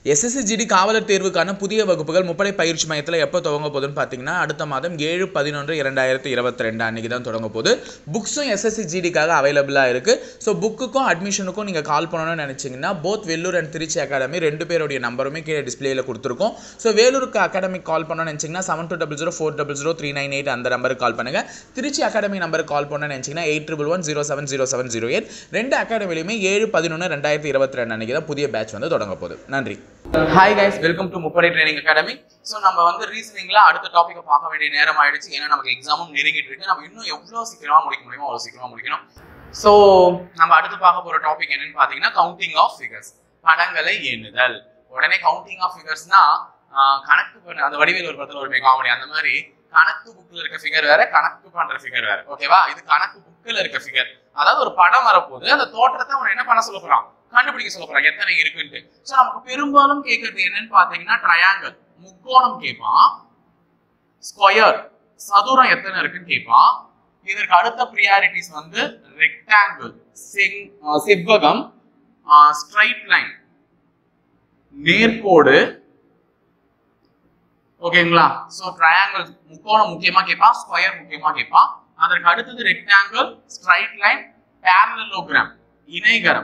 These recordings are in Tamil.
எஸ்எஸ்சிஜிடி காவலர் தேர்வுக்கான புதிய வகுப்புகள் முப்படை பயிற்சி மையத்தில் எப்போ தொடங்க போகுதுன்னு பார்த்தீங்கன்னா அடுத்த மாதம் ஏழு பதினொன்று இரண்டாயிரத்தி இருபத்தி ரெண்டு அன்றைக்கி தான் தொடங்க போகுது புக்ஸும் எஸ்எஸ்சிஜிடிக்காக அவைலபிளாக இருக்குது ஸோ புக்குக்கும் அட்மிஷனுக்கும் நீங்கள் கால் பண்ணணும்னு நினச்சிங்கன்னா both Vellore and Trichy academy ரெண்டு பேருடைய நம்பருமே கீழே டிஸ்பிளேயில் கொடுத்துருக்கோம் ஸோ வேலூருக்கு அகாடமிக் கால் பண்ணணும்னு நினச்சிங்கன்னா seven two double zero four double zero three nine eight அந்த நம்பருக்கு கால் பண்ணுங்கள் திருச்சி அகாடமி நம்பருக்கு கால் பண்ணணும்னு நினச்சிங்கன்னா eight triple one zero seven zero seven zero eight ரெண்டு அகாடமிலையுமே ஏழு பதினொன்று ரெண்டாயிரத்தி இருபத்தி ரெண்டு அன்றைக்கி தான் புதிய பேட்ச் வந்து தொடங்க போகுது நன்றி ஹாய் கைஸ் வெல்கம் டு முப்படை ட்ரைனிங் அகாடமி ஸோ நம்ம வந்து ரீசனிங்ல அடுத்த டாப்பிக்கை பார்க்க வேண்டிய நேரம் ஆயிடுச்சு ஏன்னா நமக்கு எக்ஸாமும் நெருங்கிட்டு இருக்கு நம்ம இன்னும் எவ்வளோ சீக்கிரமா முடிக்க முடியுமோ அவ்வளோ சீக்கிரமா முடிக்கணும் ஸோ நம்ம அடுத்து பார்க்க போற டாபிக் என்னன்னு பார்த்தீங்கன்னா கவுண்டிங் ஆஃப் ஃபிகர்ஸ் படங்களை எண்ணுதல் உடனே கவுண்டிங் ஆஃப் ஃபிகர்ஸ்னா கணக்கு பண்ண அந்த வடிவேல் ஒரு படத்துல ஒரு காமெடி அந்த மாதிரி கணக்கு புக்ல இருக்க ஃபிகர் வேற கணக்கு பண்ற ஃபிகர் வேற ஓகேவா இது கணக்கு புக்ல இருக்க ஃபிகர் அதாவது ஒரு படம் வரப்போது அந்த தோற்றத்தை அவன் என்ன பண்ண சொல்ல போறான் கண்டுபிடிக்க சொல்ல போறான் எத்தனை இருக்குன்ட்டு சோ நமக்கு பெரும்பாலும் கேட்கறது என்னன்னு பாத்தீங்கன்னா ட்ரையாங்கிள் முக்கோணம் கேட்பான் ஸ்கொயர் சதுரம் எத்தனை இருக்குன்னு கேட்பான் இதற்கு அடுத்த ப்ரியாரிட்டிஸ் வந்து ரெக்டாங்கிள் செங் செவ்வகம் ஸ்ட்ரைட் லைன் நேர்கோடு ஓகேங்களா சோ ட்ரையாங்கிள் முக்கோணம் முக்கியமா கேட்பான் ஸ்கொயர் முக்கியமா கேட்பான் அதற்கு அடுத்தது ரெக்டாங்கிள் ஸ்ட்ரைட் லைன் பேரலோகிராம் இணைகரம்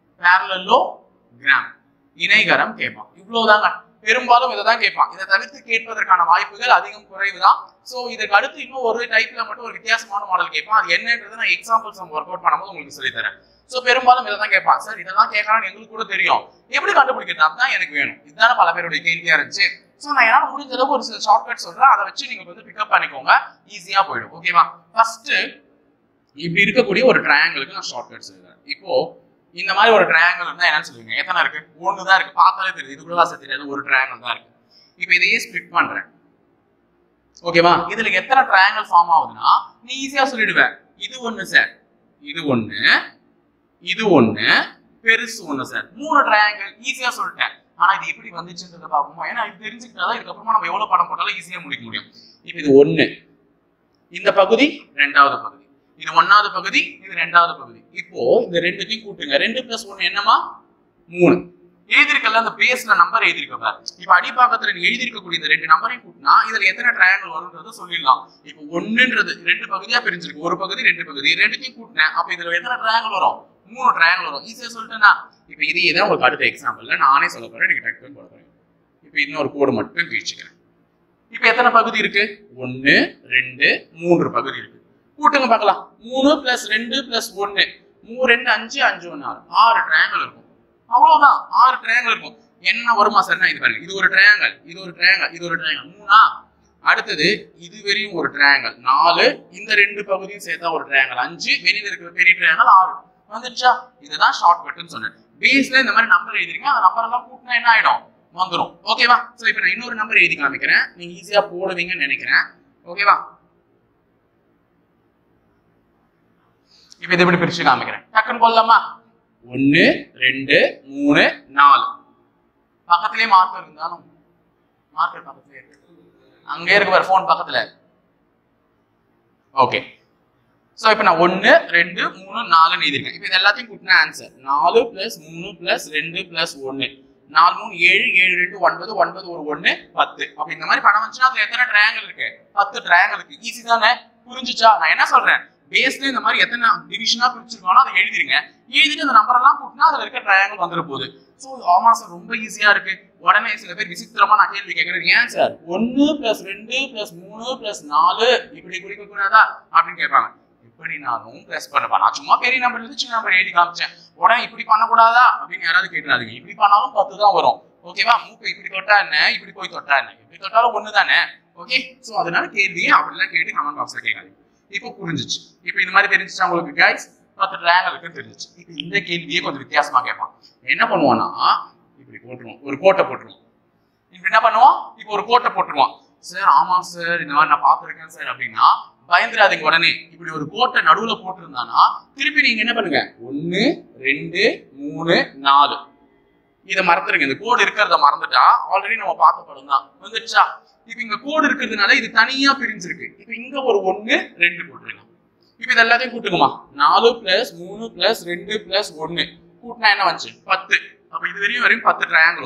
பேரலோகிராம் இணைகரம் கேட்பான் இவ்வளவுதாங்க பெரும்பாலும் இதை தான் கேட்பான் இதை தவிர்த்து கேட்பதற்கான வாய்ப்புகள் அதிகம் குறைவு தான் ஸோ இதுக்கு அடுத்து இன்னும் ஒரு டைப்ல மட்டும் ஒரு வித்தியாசமான மாடல் கேட்பான் அது என்னன்றது நான் எக்ஸாம்பிள்ஸ் நம்ம ஒர்க் அவுட் பண்ணும்போது உங்களுக்கு சொல்லி தரேன் ஸோ பெரும்பாலும் இதை தான் கேட்பான் சார் இதெல்லாம் கேட்கறான்னு எங்களுக்கு கூட தெரியும் எப்படி கண்டுபிடிக்கிறது அதுதான் எனக்கு வேணும் இதுதானே பல பேருடைய கேள்வியா இருந்துச்சு ஸோ நான் என்னால் முடிஞ்ச அளவுக்கு ஒரு சில ஷார்ட்கட் சொல்றேன் அதை வச்சு நீங்க வந்து பிக்கப் பண்ணிக்கோங்க ஈஸியா போயிடும் ஓகேவா ஃபர்ஸ்ட் இப்படி இருக்கக்கூடிய ஒரு ட்ரையாங்கிளுக்கு நான் ஷார்ட்கட் சொல்றேன் இப்போ இந்த மாதிரி ஒரு ட்ரையாங்கிள் இருந்தா என்னன்னு சொல்லுவீங்க எத்தனை இருக்கு ஒன்று தான் இருக்கு பார்த்தாலே தெரியுது இது கூட வாசல் தெரியாது ஒரு ட்ரையாங்கிள் தான் இருக்கு இப்போ இதையே ஸ்பிளிட் பண்றேன் ஓகேவா இதுல எத்தனை ட்ரையாங்கிள் ஃபார்ம் ஆகுதுன்னா நீ ஈஸியா சொல்லிடுவேன் இது ஒண்ணு சார் இது ஒண்ணு இது ஒண்ணு பெருசு ஒண்ணு சார் மூணு ட்ரையாங்கிள் ஈஸியா சொல்லிட்டேன் ஆனா இது எப்படி வந்துச்சுன்றத பார்ப்போமா ஏன்னா இது தெரிஞ்சுக்கிட்டாதான் இதுக்கப்புறமா நம்ம எவ்வளவு படம் போட்டாலும் ஈஸியா முடிக்க முடியும் இப்போ இது ஒண்ணு இந்த பகுதி ரெண்டாவது பகுதி இது ஒன்னாவது பகுதி இது ரெண்டாவது பகுதி இப்போ இந்த ரெண்டுத்தையும் கூட்டுங்க ரெண்டு பிளஸ் ஒன்னு என்னமா மூணு எழுதிருக்கல அந்த பேஸ்ல நம்பர் எழுதிருக்க இப்ப அடிப்பாக்கத்துல நீ எழுதிருக்கக்கூடிய இந்த ரெண்டு நம்பரையும் கூட்டினா இதுல எத்தனை ட்ரையாங்கிள் வரும்ன்றத சொல்லிடலாம் இப்போ ஒண்ணுன்றது ரெண்டு பகுதியா பிரிஞ்சிருக்கு ஒரு பகுதி ரெண்டு பகுதி ரெண்டுத்தையும் கூட்டினேன் அப்ப இதுல எத்தனை ட்ரையாங்கிள் வரும் மூணு ட்ரையாங்கிள் வரும் ஈஸியா சொல்லிட்டேன்னா இப்ப இதே தான் உங்களுக்கு அடுத்த எக்ஸாம்பிள்ல நானே சொல்ல போறேன் நீங்க டக்குன்னு போட போறேன் இப்ப இன்னொரு கோடு மட்டும் கிழிச்சுக்கிறேன் இப்ப எத்தனை பகுதி இருக்கு ஒன்னு ரெண்டு மூன்று பகுதி இருக்கு கூட்டுங்க பார்க்கலாம் மூணு பிளஸ் ரெண்டு பிளஸ் ஒன்னு மூணு ரெண்டு அஞ்சு அஞ்சு ஒன்று ஆறு ஆறு ட்ரையாங்கிள் இருக்கும் அவ்வளவுதான் ஆறு ட்ரையாங்கிள் இருக்கும் என்ன வருமா சார் இது பாருங்க இது ஒரு ட்ரையாங்கிள் இது ஒரு ட்ரையாங்கிள் இது ஒரு ட்ரையாங்கிள் மூணா அடுத்தது இது வரையும் ஒரு ட்ரையாங்கிள் நாலு இந்த ரெண்டு பகுதியும் சேர்த்தா ஒரு ட்ரையாங்கிள் அஞ்சு வெளியில இருக்கிற பெரிய ட்ரையாங்கிள் ஆறு வந்துருச்சா இதுதான் ஷார்ட் கட்னு சொன்னேன் பேஸ்ல இந்த மாதிரி நம்பர் எழுதிருங்க அந்த நம்பர் எல்லாம் கூட்டினா என்ன ஆயிடும் வந்துடும் ஓகேவா சோ இப்போ நான் இன்னொரு நம்பர் எழுதி காமிக்கிறேன் நீங்க ஈஸியா போடுவீங்கன்னு நினைக்கிறேன் ஓகேவா இப்ப இதை எப்படி பிரிச்சு காமிக்கிறேன் டக்குன்னு போடலாமா ஒன்னு ரெண்டு மூணு நாலு பக்கத்திலே மார்க்கர் இருந்தாலும் மார்க்கர் பக்கத்திலே இருக்கு அங்கே இருக்கு பாரு போன் பக்கத்துல ஓகே சோ இப்போ நான் ஒன்னு ரெண்டு மூணு நாலுன்னு எழுதிருக்கேன் இப்போ இது எல்லாத்தையும் கூட்டின ஆன்சர் நாலு பிளஸ் மூணு பிளஸ் ரெண்டு பிளஸ் ஒன்னு நாலு மூணு ஏழு ஏழு ரெண்டு ஒன்பது ஒன்பது ஒரு ஒன்னு பத்து அப்ப இந்த மாதிரி பணம் வந்துச்சுன்னா அதுல எத்தனை ட்ரையாங்கிள் இருக்கு பத்து ட்ரையாங்கிள் இருக்கு ஈஸி தானே புரிஞ்சுச்சா நான் என்ன சொல்றேன் பேஸ்ல இந்த மாதிரி எத்தனை டிவிஷனா பிரிச்சிருக்கானோ அதை எழுதிருங்க எழுதிட்டு அந்த நம்பர் எல்லாம் கூட்டினா அதுல இருக்க ட்ரையாங்கிள் வந்துட போகுது ஸோ ஆமா சார் ரொம்ப ஈஸியா இருக்கு உடனே சில பேர் விசித்திரமா நான் கேள்வி கேட்கறேன் ஏன் சார் ஒன்னு பிளஸ் ரெண்டு பிளஸ் மூணு பிளஸ் நாலு இப்படி குறிக்க கூடாதா அப்படின்னு கேட்பாங்க எப்படினாலும் பிளஸ் பண்ணப்பா நான் சும்மா பெரிய நம்பர் இருந்து சின்ன நம்பர் எழுதி காமிச்சேன் உடனே இப்படி பண்ணக்கூடாதா அப்படின்னு யாராவது கேட்டுறாதீங்க இப்படி பண்ணாலும் பத்து தான் வரும் ஓகேவா மூக்கு இப்படி தொட்டா என்ன இப்படி போய் தொட்டா என்ன இப்படி தொட்டாலும் ஒண்ணு தானே ஓகே சோ அதனால கேள்வியே அப்படிலாம் கேட்டு கமெண்ட் பாக்ஸ்ல கேட்காதீங்க இப்போ புரிஞ்சிச்சு இப்போ இந்த மாதிரி தெரிஞ்சிச்சா உங்களுக்கு கைஸ் பத்து ட்ரையாங்கல் இருக்குன்னு தெரிஞ்சிச்சு இப்போ இந்த கேள்வியே கொஞ்சம் வித்தியாசமா கேட்பான் என்ன பண்ணுவான்னா இப்படி போட்டுருவோம் ஒரு கோட்டை போட்டுருவோம் இப்படி என்ன பண்ணுவோம் இப்போ ஒரு கோட்டை போட்டுருவான் சார் ஆமா சார் இந்த மாதிரி நான் பார்த்துருக்கேன் சார் அப்படின்னா பயந்துடாதீங்க உடனே இப்படி ஒரு கோட்டை நடுவுல போட்டிருந்தானா திருப்பி நீங்க என்ன பண்ணுங்க ஒன்னு ரெண்டு மூணு நாலு இதை மறந்துருங்க இந்த கோடு இருக்கிறத மறந்துட்டா ஆல்ரெடி நம்ம பார்த்த படம் தான் வந்துடுச்சா இப்ப இங்க கோடு இருக்கிறதுனால இது தனியா பிரிஞ்சிருக்கு இப்ப இங்க ஒரு ஒண்ணு ரெண்டு போட்டுருங்க இப்ப இது எல்லாத்தையும் கூட்டுக்குமா நாலு பிளஸ் மூணு பிளஸ் ரெண்டு பிளஸ் ஒன்னு கூட்டினா என்ன வந்துச்சு பத்து அப்ப இது வரையும் வரையும் பத்து ட்ரையாங்கிள் வரும்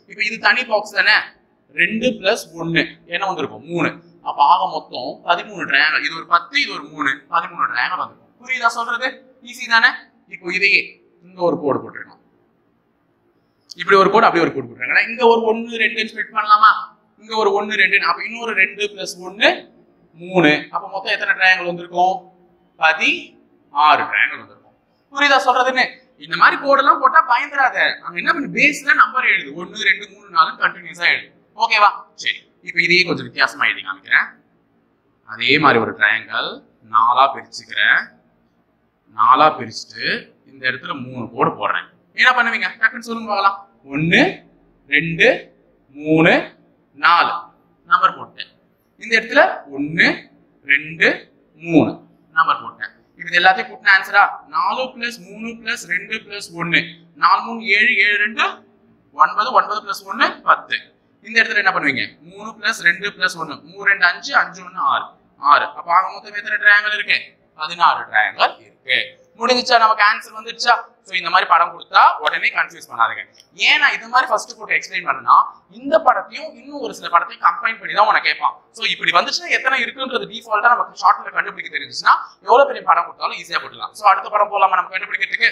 இப்போ இது தனி பாக்ஸ் தானே ரெண்டு பிளஸ் ஒன்னு என்ன வந்திருக்கும் மூணு அப்ப ஆக மொத்தம் பதிமூணு ட்ரையாங்கல் இது ஒரு பத்து இது ஒரு மூணு பதிமூணு ட்ரையாங்கல் வந்திருக்கும் புரியுதா சொல்றது ஈஸி தானே இப்போ இதையே இங்க ஒரு கோடு போட்டுருக்கோம் இப்படி ஒரு கோடு அப்படி ஒரு கோடு போட்டுருக்காங்க இங்க ஒரு ஒன்னு ரெண்டு ஸ்ப்ளிட் பண்ணலாமா இங்க ஒரு ஒன்னு ரெண்டு அப்ப இன்னொரு ரெண்டு பிளஸ் ஒன்னு மூணு அப்ப மொத்தம் எத்தனை ட்ரையாங்கல் வந்திருக்கும் பதி ஆறு ட்ரையாங்கல் வந்திருக்கும் புரியுதா சொல்றதுன்னு இந்த மாதிரி கோடெல்லாம் போட்டா பயந்துராத அங்க என்ன பண்ணு பேஸ்ல நம்பர் எழுது ஒன்னு ரெண்டு மூணு நாலு கண்டினியூஸா எழுது ஓகேவா சரி இப்போ இதையே கொஞ்சம் வித்தியாசமா எழுதி காமிக்கிறேன் அதே மாதிரி ஒரு ட்ரையாங்கல் நாலா பிரிச்சுக்கிறேன் நாலா பிரிச்சுட்டு இந்த இடத்துல மூணு கோடு போடுறேன் என்ன பண்ணுவீங்க டக்குன்னு சொல்லுங்க பார்க்கலாம் ஒன்னு ரெண்டு மூணு நாலு நம்பர் போட்டேன் இந்த இடத்துல ஒன்னு ரெண்டு மூணு நம்பர் போட்டேன் இது எல்லாத்தையும் கூட்டின ஆன்சரா நாலு பிளஸ் மூணு பிளஸ் ரெண்டு பிளஸ் ஒன்னு நாலு மூணு ஏழு ஏழு ரெண்டு ஒன்பது ஒன்பது பிளஸ் ஒன்னு பத்து இந்த இடத்துல என்ன பண்ணுவீங்க மூணு பிளஸ் ரெண்டு பிளஸ் ஒன்னு மூணு ரெண்டு அஞ்சு அஞ்சு ஒன்னு ஆறு ஆறு அப்ப ஆக மொத்தம் எத்தனை ட்ரையாங்கல் இருக்கு பதினாறு ட்ரையாங்கல் இருக்கு முடிஞ்சுச்சா நமக்கு ஆன்சர் வந்துருச்சா சோ இந்த மாதிரி படம் கொடுத்தா உடனே கன்ஃபியூஸ் பண்ணாதீங்க ஏன் நான் இந்த மாதிரி ஃபர்ஸ்ட் போட்டு எக்ஸ்பிளைன் பண்ணனா இந்த படத்தையும் இன்னும் ஒரு சில படத்தையும் கம்பைன் பண்ணி தான் உனக்கு கேட்பான் சோ இப்படி வந்துச்சுன்னா எத்தனை இருக்குன்றது டிஃபால்ட்டா நமக்கு ஷார்ட்ல கண்டுபிடிக்க தெரிஞ்சுச்சுன்னா எவ்வளவு பெரிய படம் கொடுத்தாலும் ஈஸியா போட்டுலாம் சோ அடுத்த படம் போலாமா நம்ம கண்டுபிடிக்கிறதுக்கு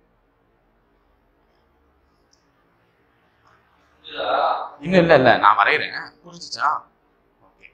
இன்னும் இல்ல இல்ல நான் வரைகிறேன் புரிஞ்சுச்சா ஓகே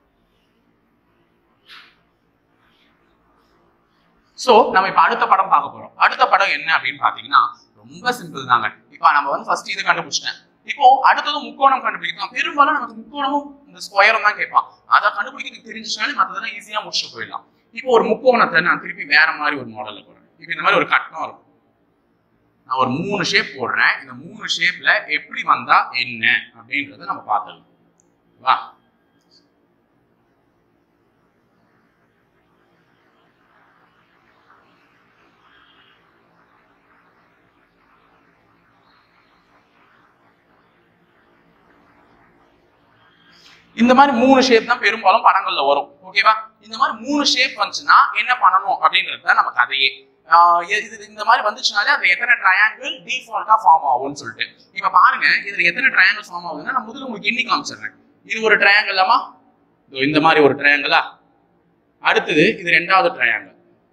சோ நம்ம இப்ப அடுத்த படம் பார்க்க போறோம் அடுத்த படம் என்ன அப்படின்னு பாத்தீங்கன்னா ரொம்ப சிம்பிள் தாங்க இப்ப நம்ம வந்து ஃபர்ஸ்ட் இது கண்டுபிடிச்சிட்டேன் இப்போ அடுத்தது முக்கோணம் கண்டுபிடிக்கலாம் பெரும்பாலும் நமக்கு முக்கோணமும் இந்த ஸ்கொயரும் தான் கேட்பான் அதை கண்டுபிடிக்கிறதுக்கு தெரிஞ்சுனாலே மற்றதெல்லாம் ஈஸியா முடிச்சுட்டு போயிடலாம் இப்போ ஒரு முக்கோணத்தை நான் திருப்பி வேற மாதிரி ஒரு மாடல்ல போடுறேன் இப்போ இந்த மாதிரி ஒரு கட்டம் இருக்கும் நான் ஒரு மூணு ஷேப் போடுறேன் இந்த மூணு ஷேப்ல எப்படி வந்தா என்ன அப்படின்றத நம்ம பார்த்துடலாம் வா இந்த மாதிரி மூணு ஷேப் தான் பெரும்பாலும் படங்கள்ல வரும் ஓகேவா இந்த மாதிரி மூணு ஷேப் வந்துச்சுன்னா என்ன பண்ணணும் அப்படின்றது தான் நம்ம கதையே ஆஹ் இது இந்த மாதிரி வந்துச்சுனாலே அது எத்தனை ட்ரையாங்கிள் டிஃபால்ட்டா ஃபார்ம் ஆகும்னு சொல்லிட்டு இப்ப பாருங்க இதுல எத்தனை ட்ரையாங்கிள் ஃபார்ம் ஆகுதுன்னா நான் முதல்ல உங்களுக்கு எண்ணி காமிச்சிடுறேன் இது ஒரு ட்ரையாங்கிளாமா இந்த மாதிரி ஒரு ட்ரையாங்கிளா அடுத்தது இது ரெண்டாவது ட்ரையாங்கிள்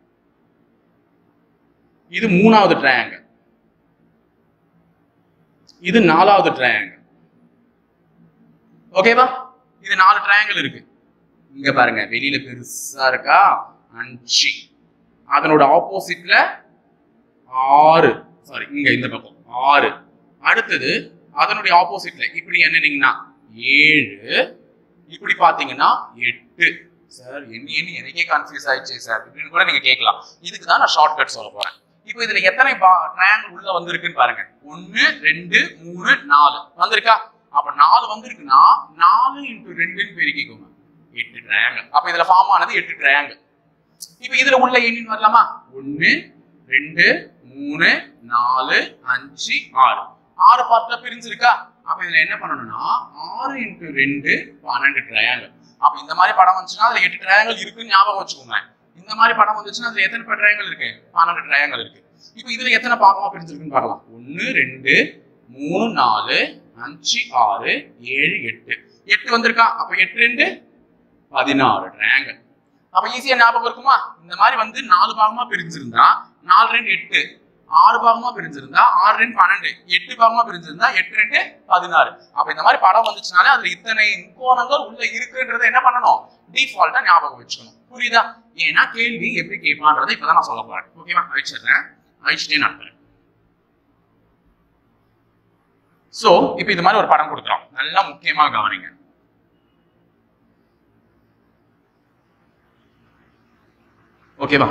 இது மூணாவது ட்ரையாங்கிள் இது நாலாவது ட்ரையாங்கிள் ஓகேவா இது நாலு ட்ரையாங்கிள் இருக்கு இங்க பாருங்க வெளியில பெருசா இருக்கா அஞ்சு அதனோட ஆப்போசிட்ல ஆறு சாரி இங்க இந்த பக்கம் ஆறு அடுத்தது அதனுடைய ஆப்போசிட்ல இப்படி என்னன்னீங்கன்னா ஏழு இப்படி பாத்தீங்கன்னா எட்டு சார் எண்ணி எண்ணி எனக்கே கன்ஃபியூஸ் ஆயிடுச்சு சார் இப்படின்னு கூட நீங்க கேட்கலாம் இதுக்கு தான் நான் ஷார்ட் கட் சொல்ல போறேன் இப்போ இதுல எத்தனை ட்ரையாங்கிள் உள்ள வந்திருக்குன்னு பாருங்க ஒன்னு ரெண்டு மூணு நாலு வந்திருக்கா அப்ப நாலு வந்திருக்குன்னா நாலு இன்டூ ரெண்டுன்னு பெருக்கிக்கோங்க எட்டு ட்ரையாங்கிள் அப்ப இதுல ஃபார்ம் ஆனது எட்டு ட்ரையாங்கிள் இப்ப இதுல உள்ள எண்ணின்னு வரலாமா ஒன்னு ரெண்டு மூணு நாலு அஞ்சு ஆறு ஆறு பார்ட்ல பிரிஞ்சிருக்கா அப்ப இதுல என்ன பண்ணணும்னா ஆறு இன்டூ ரெண்டு பன்னெண்டு ட்ரையாங்கிள் அப்ப இந்த மாதிரி படம் வந்துச்சுன்னா அதுல எட்டு ட்ரையாங்கிள் இருக்குன்னு ஞாபகம் வச்சுக்கோங்க இந்த மாதிரி படம் வந்துச்சுன்னா அதுல எத்தனை ட்ரையாங்கிள் இருக்கு பன்னெண்டு ட்ரையாங்கிள் இருக்கு இப்ப இதுல எத்தனை பாகமா பிரிஞ்சிருக்குன்னு பார்க்கலாம் ஒன்னு ரெண்டு மூணு நாலு அஞ்சு ஆறு ஏழு எட்டு எட்டு வந்திருக்கா அப்ப எட்டு ரெண்டு பதினாறு ட்ரையாங்கிள் அப்ப ஈஸியா ஞாபகம் இருக்குமா இந்த மாதிரி வந்து நாலு பாகமா பிரிஞ்சிருந்தா நாலு ரெண்டு எட்டு ஆறு பாகமா பிரிஞ்சிருந்தா ஆறு ரெண்டு பன்னெண்டு எட்டு பாகமா பிரிஞ்சிருந்தா எட்டு ரெண்டு பதினாறு அப்ப இந்த மாதிரி படம் வந்துச்சுனாலே அதுல இத்தனை முக்கோணங்கள் உள்ள இருக்குன்றதை என்ன பண்ணணும் டிஃபால்ட்டா ஞாபகம் வச்சுக்கணும் புரியுதா ஏன்னா கேள்வி எப்படி கேட்பான்றதை இப்பதான் நான் சொல்ல போறேன் ஓகேவா அழிச்சிடுறேன் அழிச்சிட்டே நடத்துறேன் சோ இப்ப இது மாதிரி ஒரு படம் கொடுக்குறோம் நல்லா முக்கியமா கவனிங்க ஓகேவா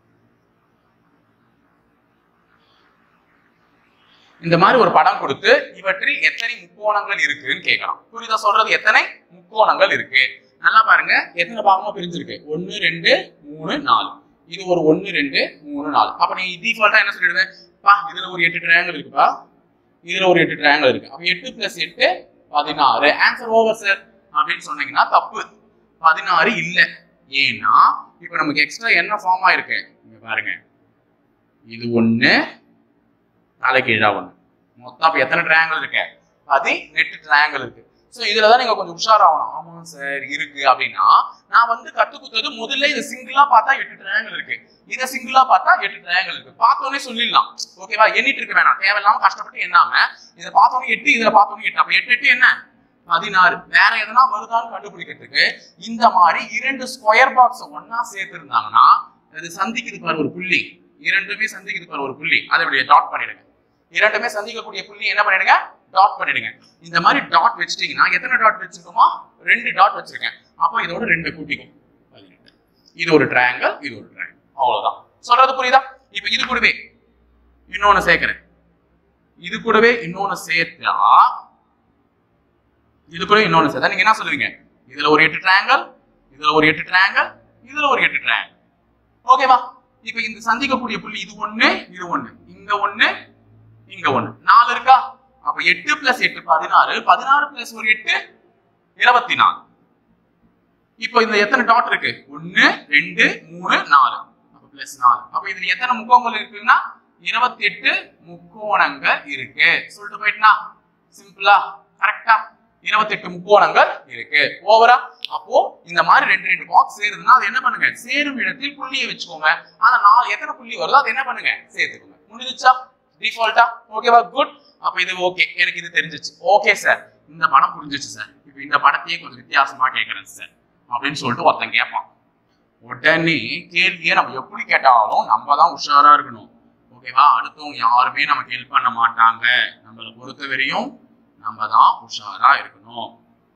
இந்த மாதிரி ஒரு படம் கொடுத்து இவற்றில் எத்தனை முக்கோணங்கள் இருக்குன்னு கேட்கலாம் புரியுதா சொல்றது எத்தனை முக்கோணங்கள் இருக்கு நல்லா பாருங்க எத்தனை பாகமா பிரிஞ்சிருக்கு ஒன்னு ரெண்டு மூணு நாலு இது ஒரு ஒன்னு ரெண்டு மூணு நாலு அப்ப நீ டிஃபால்ட்டா என்ன சொல்லிடுவேன் பா இதுல ஒரு எட்டு ட்ரையாங்கிள் இருக்குப்பா இதுல ஒரு எட்டு ட்ரையாங்கிள் இருக்கு அப்ப எட்டு பிளஸ் எட்டு பதினாறு ஆன்சர் ஓவர் சார் அப்படின்னு சொன்னீங்கன்னா தப்பு பதினாறு இல்ல ஏன்னா இப்ப நமக்கு எக்ஸ்ட்ரா என்ன ஃபார்ம் ஆயிருக்கு இங்க பாருங்க இது ஒண்ணு தலைகீழா ஒண்ணு மொத்தம் அப்ப எத்தனை ட்ரையாங்கிள் இருக்கு பதினெட்டு ட்ரையாங்கிள் இருக்கு ஸோ இதுல தான் நீங்க கொஞ்சம் உஷாராகணும் ஆமா சார் இருக்கு அப்படின்னா நான் வந்து கத்து கொடுத்தது முதல்ல இதை சிங்கிளா பார்த்தா எட்டு ட்ரையாங்கிள் இருக்கு இதை சிங்கிளா பார்த்தா எட்டு ட்ரையாங்கிள் இருக்கு பார்த்தோன்னே சொல்லிடலாம் ஓகேவா எண்ணிட்டு இருக்க வேணாம் தேவையில்லாம கஷ்டப்பட்டு எண்ணாம இதை பார்த்தோன்னே எட்டு இதுல பார்த்தோன்னே எட்டு அப்ப எட்டு எட்டு என்ன பதினாறு வேற எதனா வருதான்னு கண்டுபிடிக்கிறதுக்கு இந்த மாதிரி இரண்டு ஸ்கொயர் பாக்ஸ் ஒன்னா சேர்த்திருந்தாங்கன்னா அது சந்திக்குது பாரு ஒரு புள்ளி இரண்டுமே சந்திக்குது பாரு ஒரு புள்ளி அதை இப்படி டாட் பண்ணிடுங்க இரண்டுமே சந்திக்கக்கூடிய புள்ளி என்ன பண்ணிடுங்க டாட் பண்ணிடுங்க இந்த மாதிரி டாட் வச்சிட்டீங்கன்னா எத்தனை டாட் வச்சிருக்கோமோ ரெண்டு டாட் வச்சிருக்கேன் அப்போ இதோட ரெண்டு கூட்டிக்கும் பதினெட்டு இது ஒரு ட்ரையாங்கிள் இது ஒரு ட்ரையாங்கிள் அவ்வளவுதான் சொல்றது புரியுதா இப்போ இது கூடவே இன்னொன்னு சேர்க்கிறேன் இது கூடவே இன்னொன்னு சேர்த்தா இது கூட இன்னொன்னு சேர்த்தா நீங்க என்ன சொல்லுவீங்க இதுல ஒரு எட்டு ட்ரையாங்கிள் இதுல ஒரு எட்டு ட்ரையாங்கிள் இதுல ஒரு எட்டு ட்ரையாங்கிள் ஓகேவா இப்போ இந்த சந்திக்கக்கூடிய புள்ளி இது ஒண்ணு இது ஒண்ணு இங்க ஒண்ணு இங்க ஒண்ணு நாலு இருக்கா அப்ப எட்டு பிளஸ் எட்டு பதினாறு பதினாறு பிளஸ் ஒரு எட்டு இருபத்தி நாலு இப்போ இந்த எத்தனை டாட் இருக்கு ஒன்னு ரெண்டு மூணு நாலு அப்ப பிளஸ் நாலு அப்ப இதுல எத்தனை முக்கோணங்கள் இருக்குன்னா இருபத்தி எட்டு முக்கோணங்கள் இருக்கு சொல்லிட்டு போயிட்டுனா சிம்பிளா கரெக்டா இருபத்தி எட்டு முக்கோணங்கள் இருக்கு ஓவரா அப்போ இந்த மாதிரி ரெண்டு ரெண்டு பாக்ஸ் சேருதுன்னா அது என்ன பண்ணுங்க சேரும் இடத்தில் புள்ளியை வச்சுக்கோங்க ஆனா நாலு எத்தனை புள்ளி வருதோ அது என்ன பண்ணுங்க சேர்த்துக்கோங்க முடிஞ்சுச்சா டிஃபால்ட்டா ஓகேவா குட் அப்ப இது ஓகே எனக்கு இது தெரிஞ்சிச்சு ஓகே சார் இந்த படம் புரிஞ்சிச்சு சார் இப்போ இந்த படத்தையே கொஞ்சம் வித்தியாசமா கேட்கறேன் சார் அப்படின்னு சொல்லிட்டு ஒருத்தன் கேட்பான் உடனே கேள்வியை நம்ம எப்படி கேட்டாலும் நம்ம தான் உஷாரா இருக்கணும் ஓகேவா அடுத்தவங்க யாருமே நமக்கு ஹெல்ப் பண்ண மாட்டாங்க நம்மளை பொறுத்தவரையும் நம்ம தான் உஷாரா இருக்கணும்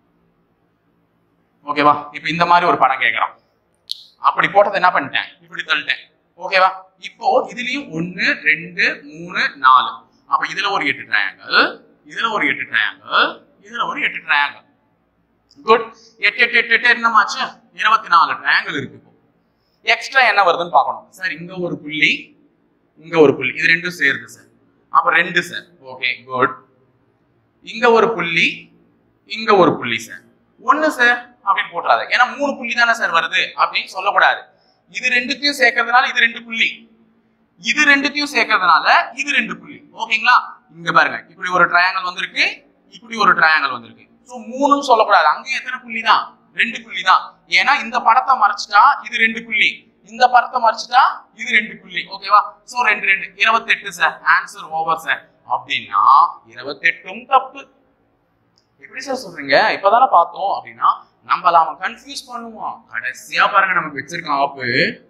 ஓகேவா இப்போ இந்த மாதிரி ஒரு படம் கேட்கறான் அப்படி போட்டதை என்ன பண்ணிட்டேன் இப்படி தள்ளிட்டேன் ஓகேவா இப்போ இதுலயும் ஒன்னு ரெண்டு மூணு நாலு அப்ப இதுல ஒரு எட்டு ட்ரையாங்கிள் இதுல ஒரு எட்டு ட்ரையாங்கிள் இதுல ஒரு எட்டு ட்ரையாங்கிள் குட் எட்டு எட்டு எட்டு எட்டு என்னமாச்சு இருபத்தி நாலு ட்ரையாங்கிள் இருக்கு இப்போ எக்ஸ்ட்ரா என்ன வருதுன்னு பார்க்கணும் சார் இங்க ஒரு புள்ளி இங்க ஒரு புள்ளி இது ரெண்டும் சேருது சார் அப்ப ரெண்டு சார் ஓகே குட் இங்க ஒரு புள்ளி இங்க ஒரு புள்ளி சார் ஒண்ணு சார் அப்படின்னு போட்டுறாது ஏன்னா மூணு புள்ளி தானே சார் வருது அப்படின்னு சொல்லக்கூடாது இது ரெண்டுத்தையும் சேர்க்கறதுனால இது ரெண்டு புள்ளி இது ரெண்டுத்தையும் சேர்க்கறதுனால இது ரெண்டு புள்ளி ஓகேங்களா இங்க பாருங்க இப்படி ஒரு ட்ரையாங்கிள் வந்திருக்கு இப்படி ஒரு ட்ரையாங்கிள் வந்திருக்கு சோ மூணும் சொல்லக்கூடாது அங்கேயும் எத்தனை புள்ளி தான் ரெண்டு புள்ளி தான் ஏன்னா இந்த படத்தை மறைச்சிட்டா இது ரெண்டு புள்ளி இந்த படத்தை மறைச்சிட்டா இது ரெண்டு புள்ளி ஓகேவா சோ ரெண்டு ரெண்டு இருபத்தெட்டு சார் ஆன்சர் ஓவர் சார் அப்படின்னா இருபத்தெட்டும் தப்பு எப்படி சார் சொல்றீங்க இப்பதானே பார்த்தோம் அப்படின்னா நம்மள அவன் கன்ஃபியூஸ் பண்ணுவான் கடைசியா பாருங்க நமக்கு வச்சிருக்கான் ஆப்பு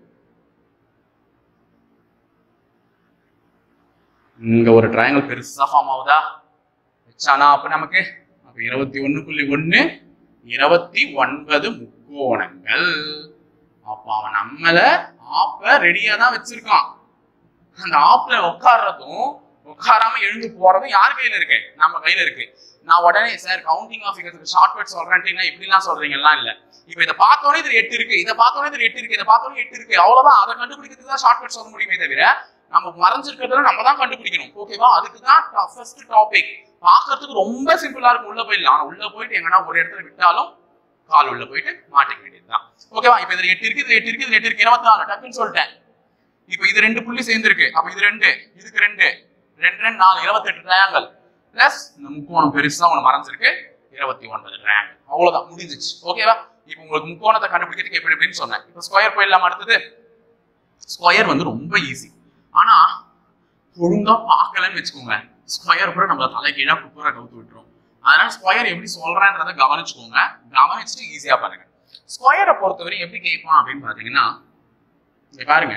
இங்க ஒரு ட்ரையாங்கிள் பெருசா ஃபார்ம் ஆகுதா வச்சானா அப்ப நமக்கு அப்ப இருபத்தி ஒண்ணு புள்ளி ஒண்ணு இருபத்தி ஒன்பது முக்கோணங்கள் அப்ப அவன் நம்மள ஆப்ப ரெடியா தான் வச்சிருக்கான் அந்த ஆப்ல உட்கார்றதும் உட்காராம எழுந்து போறதும் யார் கையில இருக்கு நம்ம கையில இருக்கு நான் உடனே சார் கவுண்டிங் ஆஃப் ஃபிகர்ஸ்க்கு ஷார்ட்கட் சொல்றேன்ட்டீங்கன்னா இப்படிலாம் சொல்றீங்கலாம் இல்ல இப்போ இதை பார்த்தோன்னே இதுல எட்டு இருக்கு இதை பார்த்தோன்னே இதுல எட்டு இருக்கு இதை பார்த்தோன்னே எட்டு இருக்கு அவ்வளவுதான் அதை கண்டுபிடிக்கிறதுக்கு தான் ஷார்ட்கட் சொல்ல முடியுமே தவிர நம்ம மறைஞ்சிருக்கிறதுல நம்ம தான் கண்டுபிடிக்கணும் ஓகேவா அதுக்கு தான் ஃபர்ஸ்ட் டாபிக் பார்க்கறதுக்கு ரொம்ப சிம்பிளா இருக்கும் உள்ள போயிடலாம் ஆனா உள்ள போயிட்டு எங்கன்னா ஒரு இடத்துல விட்டாலும் கால் உள்ள போயிட்டு மாட்டிக்க வேண்டியதுதான் ஓகேவா இப்போ இதுல எட்டு இருக்கு இதுல எட்டு இருக்கு இதுல எட்டு இருக்கு இருபத்தி நாலு டக்குன்னு சொல்லிட்டேன் இப்போ இது ரெண்டு புள்ளி சேர்ந்துருக்கு அப்ப இது ரெண்டு இதுக்கு ரெண்டு ரெண்டு ரெண்டு நாலு இருபத்தெட்டு ட்ரையாங்கல் பிளஸ் இந்த முக்கோணம் பெருசா ஒண்ணு மறைஞ்சிருக்கு இருபத்தி ஒன்பது ட்ரையாங்கல் அவ்வளவுதான் முடிஞ்சிச்சு ஓகேவா இப்போ உங்களுக்கு முக்கோணத்தை கண்டுபிடிக்கிறதுக்கு எப்படி எப்படின்னு சொன்னேன் இப்போ ஸ்கொயர் போயிடலாம் அடுத்தது ஸ்கொயர் வந்து ரொம்ப ஈஸி ஆனா ஒழுங்கா பார்க்கலன்னு வச்சுக்கோங்க ஸ்கொயர் கூட நம்மள தலைகீழா குப்புற கவுத்து விட்டுரும் அதனால ஸ்கொயர் எப்படி சொல்றேன்றதை கவனிச்சுக்கோங்க கவனிச்சுட்டு ஈஸியா பாருங்க ஸ்கொயரை பொறுத்தவரை எப்படி கேட்பான் அப்படின்னு பாத்தீங்கன்னா இங்க பாருங்க